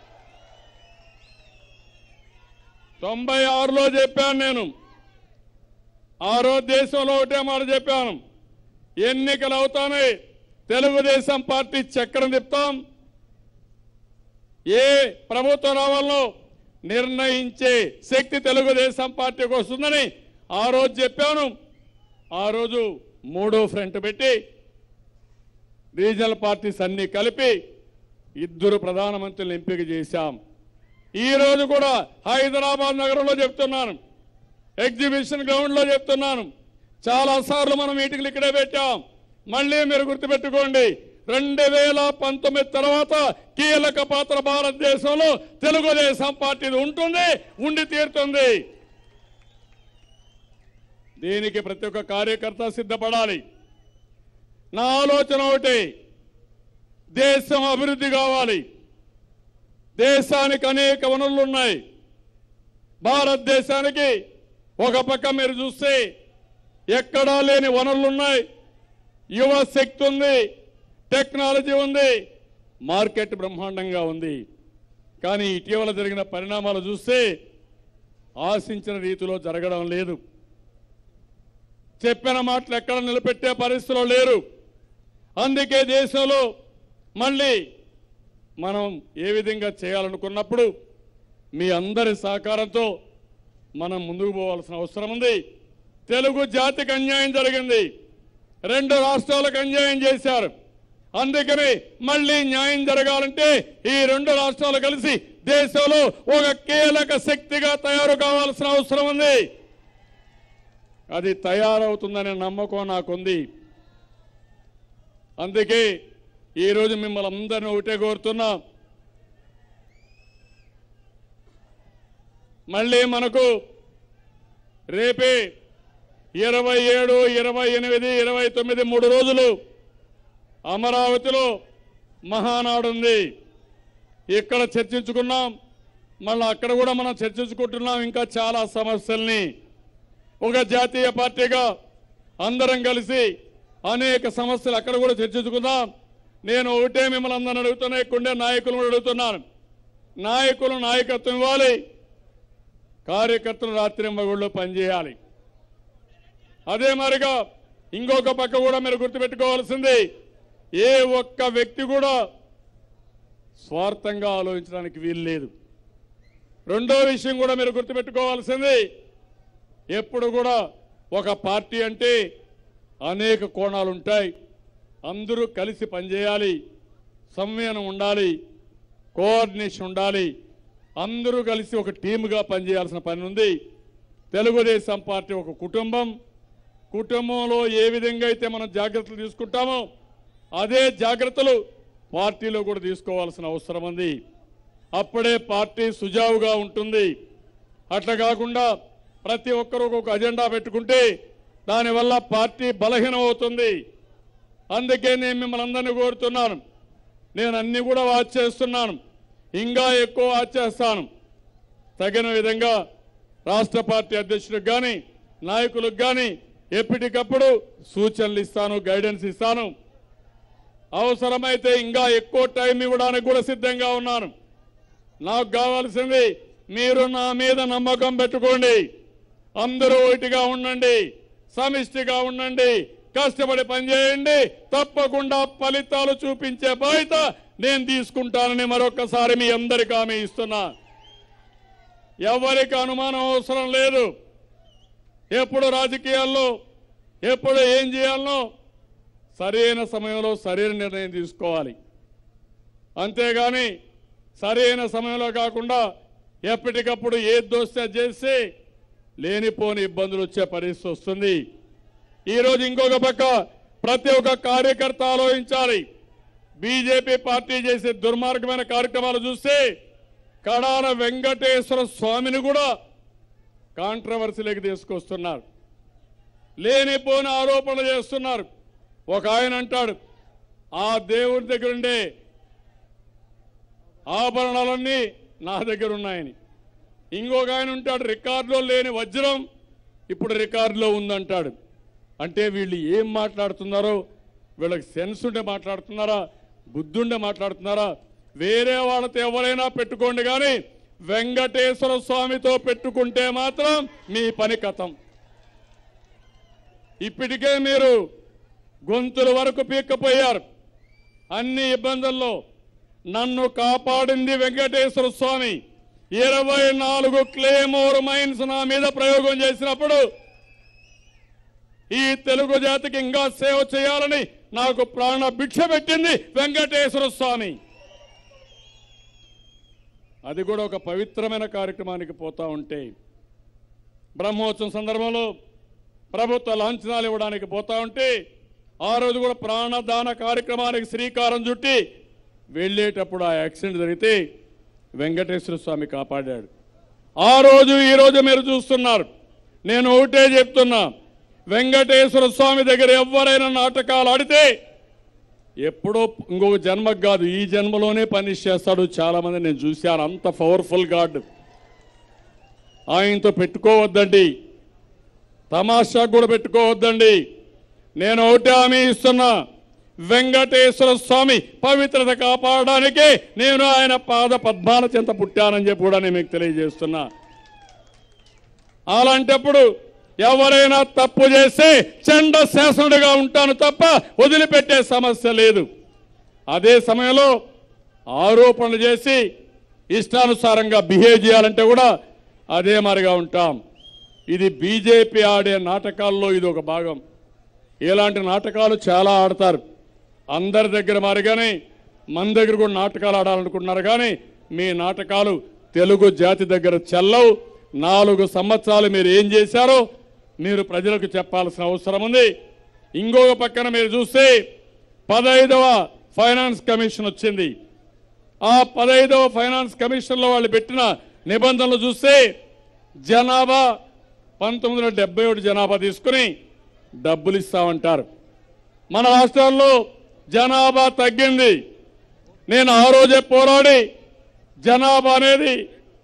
తొంభై ఆరులో చెప్పాను నేను ఆ రోజు దేశంలో ఒకటే మాట చెప్పాను ఎన్నికలు అవుతానే తెలుగుదేశం పార్టీ చక్రం తిప్పుతాం ఏ ప్రభుత్వం రావాలో నిర్ణయించే శక్తి తెలుగుదేశం పార్టీకి వస్తుందని ఆ రోజు చెప్పాను ఆ రోజు మూడో ఫ్రంట్ పెట్టి రీజనల్ పార్టీస్ అన్ని కలిపి ఇద్దరు ప్రధానమంత్రులను ఎంపిక చేశాం ఈ రోజు కూడా హైదరాబాద్ నగరంలో చెప్తున్నాను ఎగ్జిబిషన్ గ్రౌండ్ లో చెప్తున్నాను చాలా సార్లు మనం మీటింగ్లు ఇక్కడే పెట్టాం మళ్ళీ మీరు గుర్తుపెట్టుకోండి రెండు వేల పంతొమ్మిది తర్వాత కీలక పాత్ర భారతదేశంలో తెలుగుదేశం పార్టీ ఉంటుంది ఉండి తీరుతుంది దీనికి ప్రతి ఒక్క కార్యకర్త సిద్ధపడాలి నా ఆలోచన ఒకటి దేశం అభివృద్ధి కావాలి దేశానికి అనేక వనరులు ఉన్నాయి భారతదేశానికి ఒక పక్క మీరు చూస్తే ఎక్కడా లేని వనరులు ఉన్నాయి యువ శక్తి ఉంది టెక్నాలజీ ఉంది మార్కెట్ బ్రహ్మాండంగా ఉంది కానీ ఇటీవల జరిగిన పరిణామాలు చూస్తే ఆశించిన రీతిలో జరగడం లేదు చెప్పిన మాటలు ఎక్కడ నిలబెట్టే పరిస్థితిలో లేరు అందుకే దేశంలో మళ్ళీ మనం ఏ విధంగా చేయాలనుకున్నప్పుడు మీ అందరి సహకారంతో మనం ముందుకు పోవాల్సిన అవసరం ఉంది తెలుగు జాతికి అన్యాయం జరిగింది రెండు రాష్ట్రాలకు అన్యాయం చేశారు అందుకని మళ్ళీ న్యాయం జరగాలంటే ఈ రెండు రాష్ట్రాలు కలిసి దేశంలో ఒక కీలక శక్తిగా తయారు కావాల్సిన అవసరం ఉంది అది తయారవుతుందనే నమ్మకం నాకుంది అందుకే ఈరోజు మిమ్మల్ని అందరినీ ఒకటే కోరుతున్నా మళ్ళీ మనకు రేపే ఇరవై ఏడు ఇరవై ఎనిమిది ఇరవై తొమ్మిది మూడు రోజులు అమరావతిలో మహానాడు ఉంది ఇక్కడ చర్చించుకున్నాం మళ్ళీ అక్కడ కూడా మనం చర్చించుకుంటున్నాం ఇంకా చాలా సమస్యల్ని ఒక జాతీయ పార్టీగా అందరం కలిసి అనేక సమస్యలు అక్కడ కూడా చర్చించుకుందాం నేను ఒకటే మిమ్మల్ని అందరిని అడుగుతున్నా ఇక్కడే నాయకులను కూడా అడుగుతున్నాను నాయకులు నాయకత్వం ఇవ్వాలి కార్యకర్తలు రాత్రి మగుళ్ళు పనిచేయాలి అదే మరిగా ఇంకొక పక్క కూడా మీరు గుర్తుపెట్టుకోవాల్సింది ఏ ఒక్క వ్యక్తి కూడా స్వార్థంగా ఆలోచించడానికి వీలు లేదు రెండో విషయం కూడా మీరు గుర్తుపెట్టుకోవాల్సింది ఎప్పుడు కూడా ఒక పార్టీ అంటే అనేక కోణాలు ఉంటాయి అందరూ కలిసి పనిచేయాలి సంవేదనం ఉండాలి కోఆర్డినేషన్ ఉండాలి అందరూ కలిసి ఒక టీముగా పనిచేయాల్సిన పని ఉంది తెలుగుదేశం పార్టీ ఒక కుటుంబం కుటుంబంలో ఏ విధంగా అయితే మనం జాగ్రత్తలు తీసుకుంటామో అదే జాగ్రత్తలు పార్టీలో కూడా తీసుకోవాల్సిన అవసరం ఉంది అప్పుడే పార్టీ సుజావుగా ఉంటుంది అట్లా కాకుండా ప్రతి ఒక్కరూ ఒక అజెండా పెట్టుకుంటే దానివల్ల పార్టీ బలహీనం అవుతుంది అందుకే నేను మిమ్మల్ని అందరినీ కోరుతున్నాను నేను అన్ని కూడా వాచ్ చేస్తున్నాను ఇంకా ఎక్కువ వాచ్ చేస్తాను తగిన విధంగా రాష్ట్ర పార్టీ అధ్యక్షులకు కానీ నాయకులకు కానీ ఎప్పటికప్పుడు సూచనలు ఇస్తాను గైడెన్స్ ఇస్తాను అవసరమైతే ఇంకా ఎక్కువ టైం ఇవ్వడానికి కూడా సిద్ధంగా ఉన్నాను నాకు కావాల్సింది మీరు నా మీద నమ్మకం పెట్టుకోండి అందరూ ఒకటిగా ఉండండి సమిష్టిగా ఉండండి కష్టపడి పనిచేయండి తప్పకుండా ఫలితాలు చూపించే బాధ్యత నేను తీసుకుంటానని మరొకసారి మీ అందరికీ హామీ ఇస్తున్నా ఎవరికి అనుమానం అవసరం లేదు ఎప్పుడు రాజకీయాల్లో ఎప్పుడు ఏం చేయాలనో సరైన సమయంలో సరైన నిర్ణయం తీసుకోవాలి అంతేగాని సరైన సమయంలో కాకుండా ఎప్పటికప్పుడు ఏ దోస్త చేసి లేనిపోని ఇబ్బందులు వచ్చే పరిస్థితి వస్తుంది ఈరోజు ఇంకొక పక్క ప్రతి ఒక్క కార్యకర్త ఆలోచించాలి బీజేపీ పార్టీ చేసే దుర్మార్గమైన కార్యక్రమాలు చూస్తే కడాన వెంకటేశ్వర స్వామిని కూడా కాంట్రవర్సీలోకి తీసుకొస్తున్నారు లేనిపోని ఆరోపణలు చేస్తున్నారు ఒక ఆయన అంటాడు ఆ దేవుడి దగ్గర ఉండే ఆభరణాలన్నీ నా దగ్గర ఉన్నాయని ఇంకొక ఆయన ఉంటాడు రికార్డులో లేని వజ్రం ఇప్పుడు రికార్డులో ఉందంటాడు అంటే వీళ్ళు ఏం మాట్లాడుతున్నారో వీళ్ళకి సెన్స్ ఉండే మాట్లాడుతున్నారా బుద్ధుండే మాట్లాడుతున్నారా వేరే వాళ్ళతో ఎవరైనా పెట్టుకోండి కానీ వెంకటేశ్వర స్వామితో పెట్టుకుంటే మాత్రం మీ పని కథం ఇప్పటికే మీరు గొంతుల వరకు పీక్కపోయారు అన్ని ఇబ్బందుల్లో నన్ను కాపాడింది వెంకటేశ్వర స్వామి ఇరవై నాలుగు క్లేమోర్ మైన్స్ నా మీద ప్రయోగం చేసినప్పుడు ఈ తెలుగు జాతికి ఇంకా సేవ చేయాలని నాకు ప్రాణ భిక్ష పెట్టింది వెంకటేశ్వర స్వామి అది కూడా ఒక పవిత్రమైన కార్యక్రమానికి పోతా ఉంటే బ్రహ్మోత్సవం సందర్భంలో ప్రభుత్వ లాంఛనాలు ఇవ్వడానికి పోతా ఉంటే ఆ రోజు కూడా ప్రాణదాన కార్యక్రమానికి శ్రీకారం చుట్టి వెళ్ళేటప్పుడు ఆ యాక్సిడెంట్ జరిగితే వెంకటేశ్వర స్వామి కాపాడాడు ఆ రోజు ఈ రోజు మీరు చూస్తున్నారు నేను ఒకటే చెప్తున్నా వెంకటేశ్వర స్వామి దగ్గర ఎవరైనా నాటకాలు ఆడితే ఎప్పుడో ఇంకొక జన్మకు కాదు ఈ జన్మలోనే పనిష్ చేస్తాడు చాలా మంది నేను చూశాను అంత పవర్ఫుల్ గాడ్ ఆయనతో పెట్టుకోవద్దండి తమాషా కూడా పెట్టుకోవద్దండి నేను ఒకటే హామీ ఇస్తున్నా వెంకటేశ్వర స్వామి పవిత్రత కాపాడడానికే నేను ఆయన పాద పద్మాల చెంత పుట్టానని చెప్పి కూడా నేను మీకు తెలియజేస్తున్నా అలాంటప్పుడు ఎవరైనా తప్పు చేస్తే చండ శాసనుడిగా ఉంటాను తప్ప వదిలిపెట్టే సమస్య లేదు అదే సమయంలో ఆరోపణలు చేసి ఇష్టానుసారంగా బిహేవ్ చేయాలంటే కూడా అదే మరిగా ఉంటాం ఇది బీజేపీ ఆడే నాటకాల్లో ఇది ఒక భాగం ఇలాంటి నాటకాలు చాలా ఆడతారు అందరి దగ్గర మారిగానే మన దగ్గర కూడా నాటకాలు ఆడాలనుకుంటున్నారు కానీ మీ నాటకాలు తెలుగు జాతి దగ్గర చెల్లవు నాలుగు సంవత్సరాలు మీరు ఏం చేశారో మీరు ప్రజలకు చెప్పాల్సిన అవసరం ఉంది ఇంకొక పక్కన మీరు చూస్తే పదైదవ ఫైనాన్స్ కమిషన్ వచ్చింది ఆ పదైదవ ఫైనాన్స్ కమిషన్లో వాళ్ళు పెట్టిన నిబంధనలు చూస్తే జనాభా పంతొమ్మిది వందల డెబ్బై ఒకటి జనాభా తీసుకుని డబ్బులు ఇస్తామంటారు మన రాష్ట్రాల్లో జనాభా తగ్గింది నేను ఆ రోజే పోరాడి జనాభా అనేది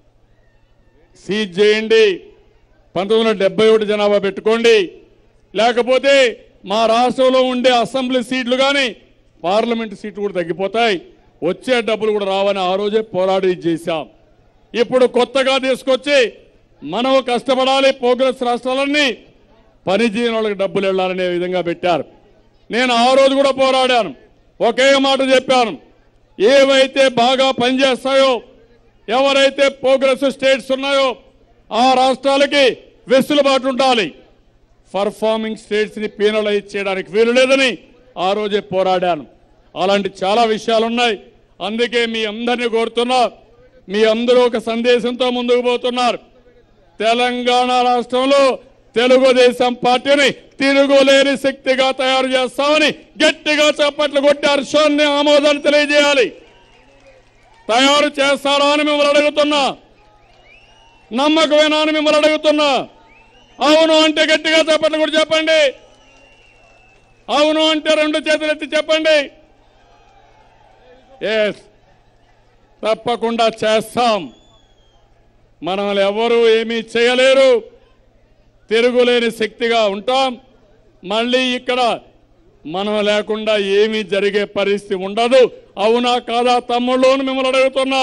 సీజ్ చేయండి పంతొమ్మిది వందల డెబ్బై ఒకటి జనాభా పెట్టుకోండి లేకపోతే మా రాష్ట్రంలో ఉండే అసెంబ్లీ సీట్లు కానీ పార్లమెంట్ సీట్లు కూడా తగ్గిపోతాయి వచ్చే డబ్బులు కూడా రావని ఆ రోజే పోరాడి ఇది చేశాం ఇప్పుడు కొత్తగా తీసుకొచ్చి మనం కష్టపడాలి ప్రోగ్రెస్ రాష్ట్రాలన్నీ పని చేయని వాళ్ళకి డబ్బులు వెళ్ళాలనే విధంగా పెట్టారు నేను ఆ రోజు కూడా పోరాడాను ఒకే మాట చెప్పాను ఏవైతే బాగా పనిచేస్తాయో ఎవరైతే ప్రోగ్రెస్ స్టేట్స్ ఉన్నాయో ఆ రాష్ట్రాలకి వెసులుబాటు ఉండాలి పర్ఫార్మింగ్ స్టేట్స్ ని పీనలైజ్ చేయడానికి వీలు లేదని ఆ రోజే పోరాడాను అలాంటి చాలా విషయాలు ఉన్నాయి అందుకే మీ అందరినీ కోరుతున్నా మీ అందరూ ఒక సందేశంతో ముందుకు పోతున్నారు తెలంగాణ రాష్ట్రంలో తెలుగుదేశం పార్టీని తిరుగులేని శక్తిగా తయారు చేస్తామని గట్టిగా చప్పట్లు కొట్టి హర్షాన్ని ఆమోదాన్ని తెలియజేయాలి తయారు చేస్తారా అని మిమ్మల్ని అడుగుతున్నా నమ్మకమేనా అని మిమ్మల్ని అడుగుతున్నా అవును అంటే గట్టిగా చప్పట్లు కూడా చెప్పండి అవును అంటే రెండు చేతులు ఎత్తి చెప్పండి ఎస్ తప్పకుండా చేస్తాం మనల్ని ఎవరు ఏమీ చేయలేరు తిరుగులేని శక్తిగా ఉంటాం మళ్ళీ ఇక్కడ మనం లేకుండా ఏమీ జరిగే పరిస్థితి ఉండదు అవునా కాదా తమ్ముళ్ళోను మిమ్మల్ని అడుగుతున్నా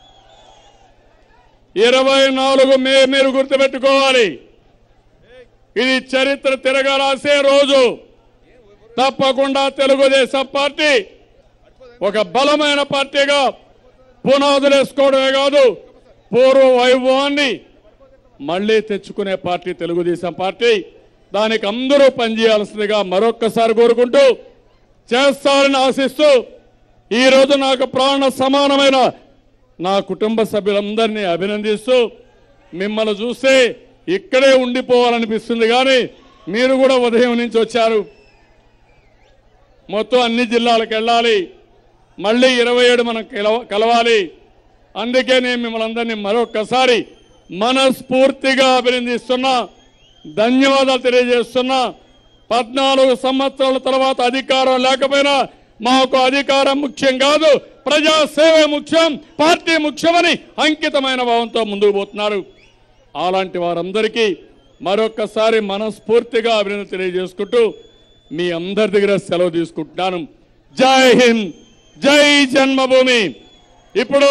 ఇరవై నాలుగు మే మీరు గుర్తుపెట్టుకోవాలి ఇది చరిత్ర తిరగరాసే రోజు తప్పకుండా తెలుగుదేశం పార్టీ ఒక బలమైన పార్టీగా పునాదులు వేసుకోవడమే కాదు పూర్వ వైభవాన్ని మళ్ళీ తెచ్చుకునే పార్టీ తెలుగుదేశం పార్టీ దానికి అందరూ పనిచేయాల్సిందిగా మరొక్కసారి కోరుకుంటూ చేస్తారని ఆశిస్తూ ఈ రోజు నాకు ప్రాణ సమానమైన నా కుటుంబ సభ్యులందరినీ అభినందిస్తూ మిమ్మల్ని చూస్తే ఇక్కడే ఉండిపోవాలనిపిస్తుంది కానీ మీరు కూడా ఉదయం నుంచి వచ్చారు మొత్తం అన్ని జిల్లాలకు వెళ్ళాలి మళ్ళీ ఇరవై ఏడు మనం కలవ- కలవాలి అందుకే నేను మిమ్మల్ని అందరినీ మరొక్కసారి మనస్ఫూర్తిగా అభినందిస్తున్నా ధన్యవాదాలు తెలియజేస్తున్నా పద్నాలుగు సంవత్సరాల తర్వాత అధికారం లేకపోయినా మాకు అధికారం ముఖ్యం కాదు ప్రజా సేవ ముఖ్యం పార్టీ ముఖ్యమని అంకితమైన భావంతో ముందుకు పోతున్నారు అలాంటి వారందరికీ మరొక్కసారి మనస్ఫూర్తిగా అభినందన తెలియజేసుకుంటూ మీ అందరి దగ్గర సెలవు తీసుకుంటున్నాను జై హింద్ జై జన్మభూమి ఇప్పుడు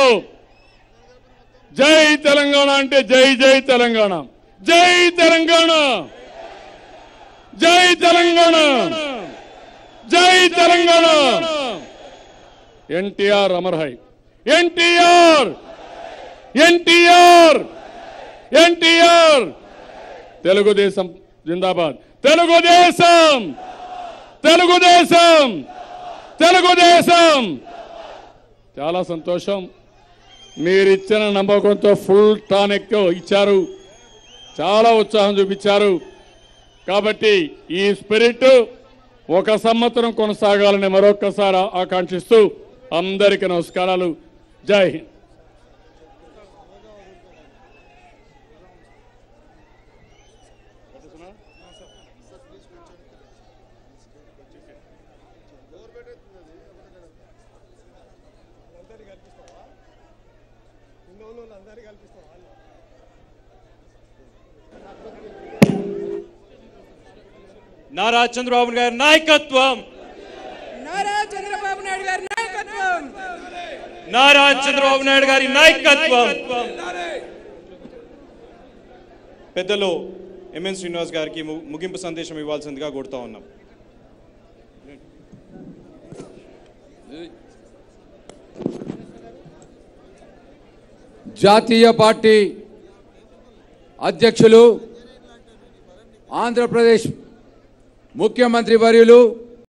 జై తెలంగాణ అంటే జై జై తెలంగాణ జై తెలంగాణ జై తెలంగాణ జై తెలంగాణ ఎన్టీఆర్ అమర్ హై ఎన్టీఆర్ ఎన్టీఆర్ ఎన్టీఆర్ తెలుగుదేశం జిందాబాద్ తెలుగుదేశం తెలుగుదేశం తెలుగుదేశం చాలా సంతోషం మీరిచ్చిన నమ్మకంతో ఫుల్ టానిక్ ఇచ్చారు చాలా ఉత్సాహం చూపించారు కాబట్టి ఈ స్పిరిట్ ఒక సంవత్సరం కొనసాగాలని మరొక్కసారి ఆకాంక్షిస్తూ అందరికీ నమస్కారాలు జై హింద్ అందరినీ కల్పిస్తావా ఉన్న వాళ్ళు అందరినీ కల్పిస్తావా నారా చంద్రబాబు గారి నాయకత్వం నారా చంద్రబాబు నాయుడు గారి నాయకత్వం నారా చంద్రబాబు నాయుడు గారి నాయకత్వం పెద్దలు ఎంఎన్ శ్రీనివాస్ గారికి ము- ముగింపు సందేశం ఇవ్వాల్సిందిగా కోరుతా ఉన్నాం జాతీయ పార్టీ అధ్యక్షులు ఆంధ్రప్రదేశ్ ముఖ్యమంత్రి వర్యులు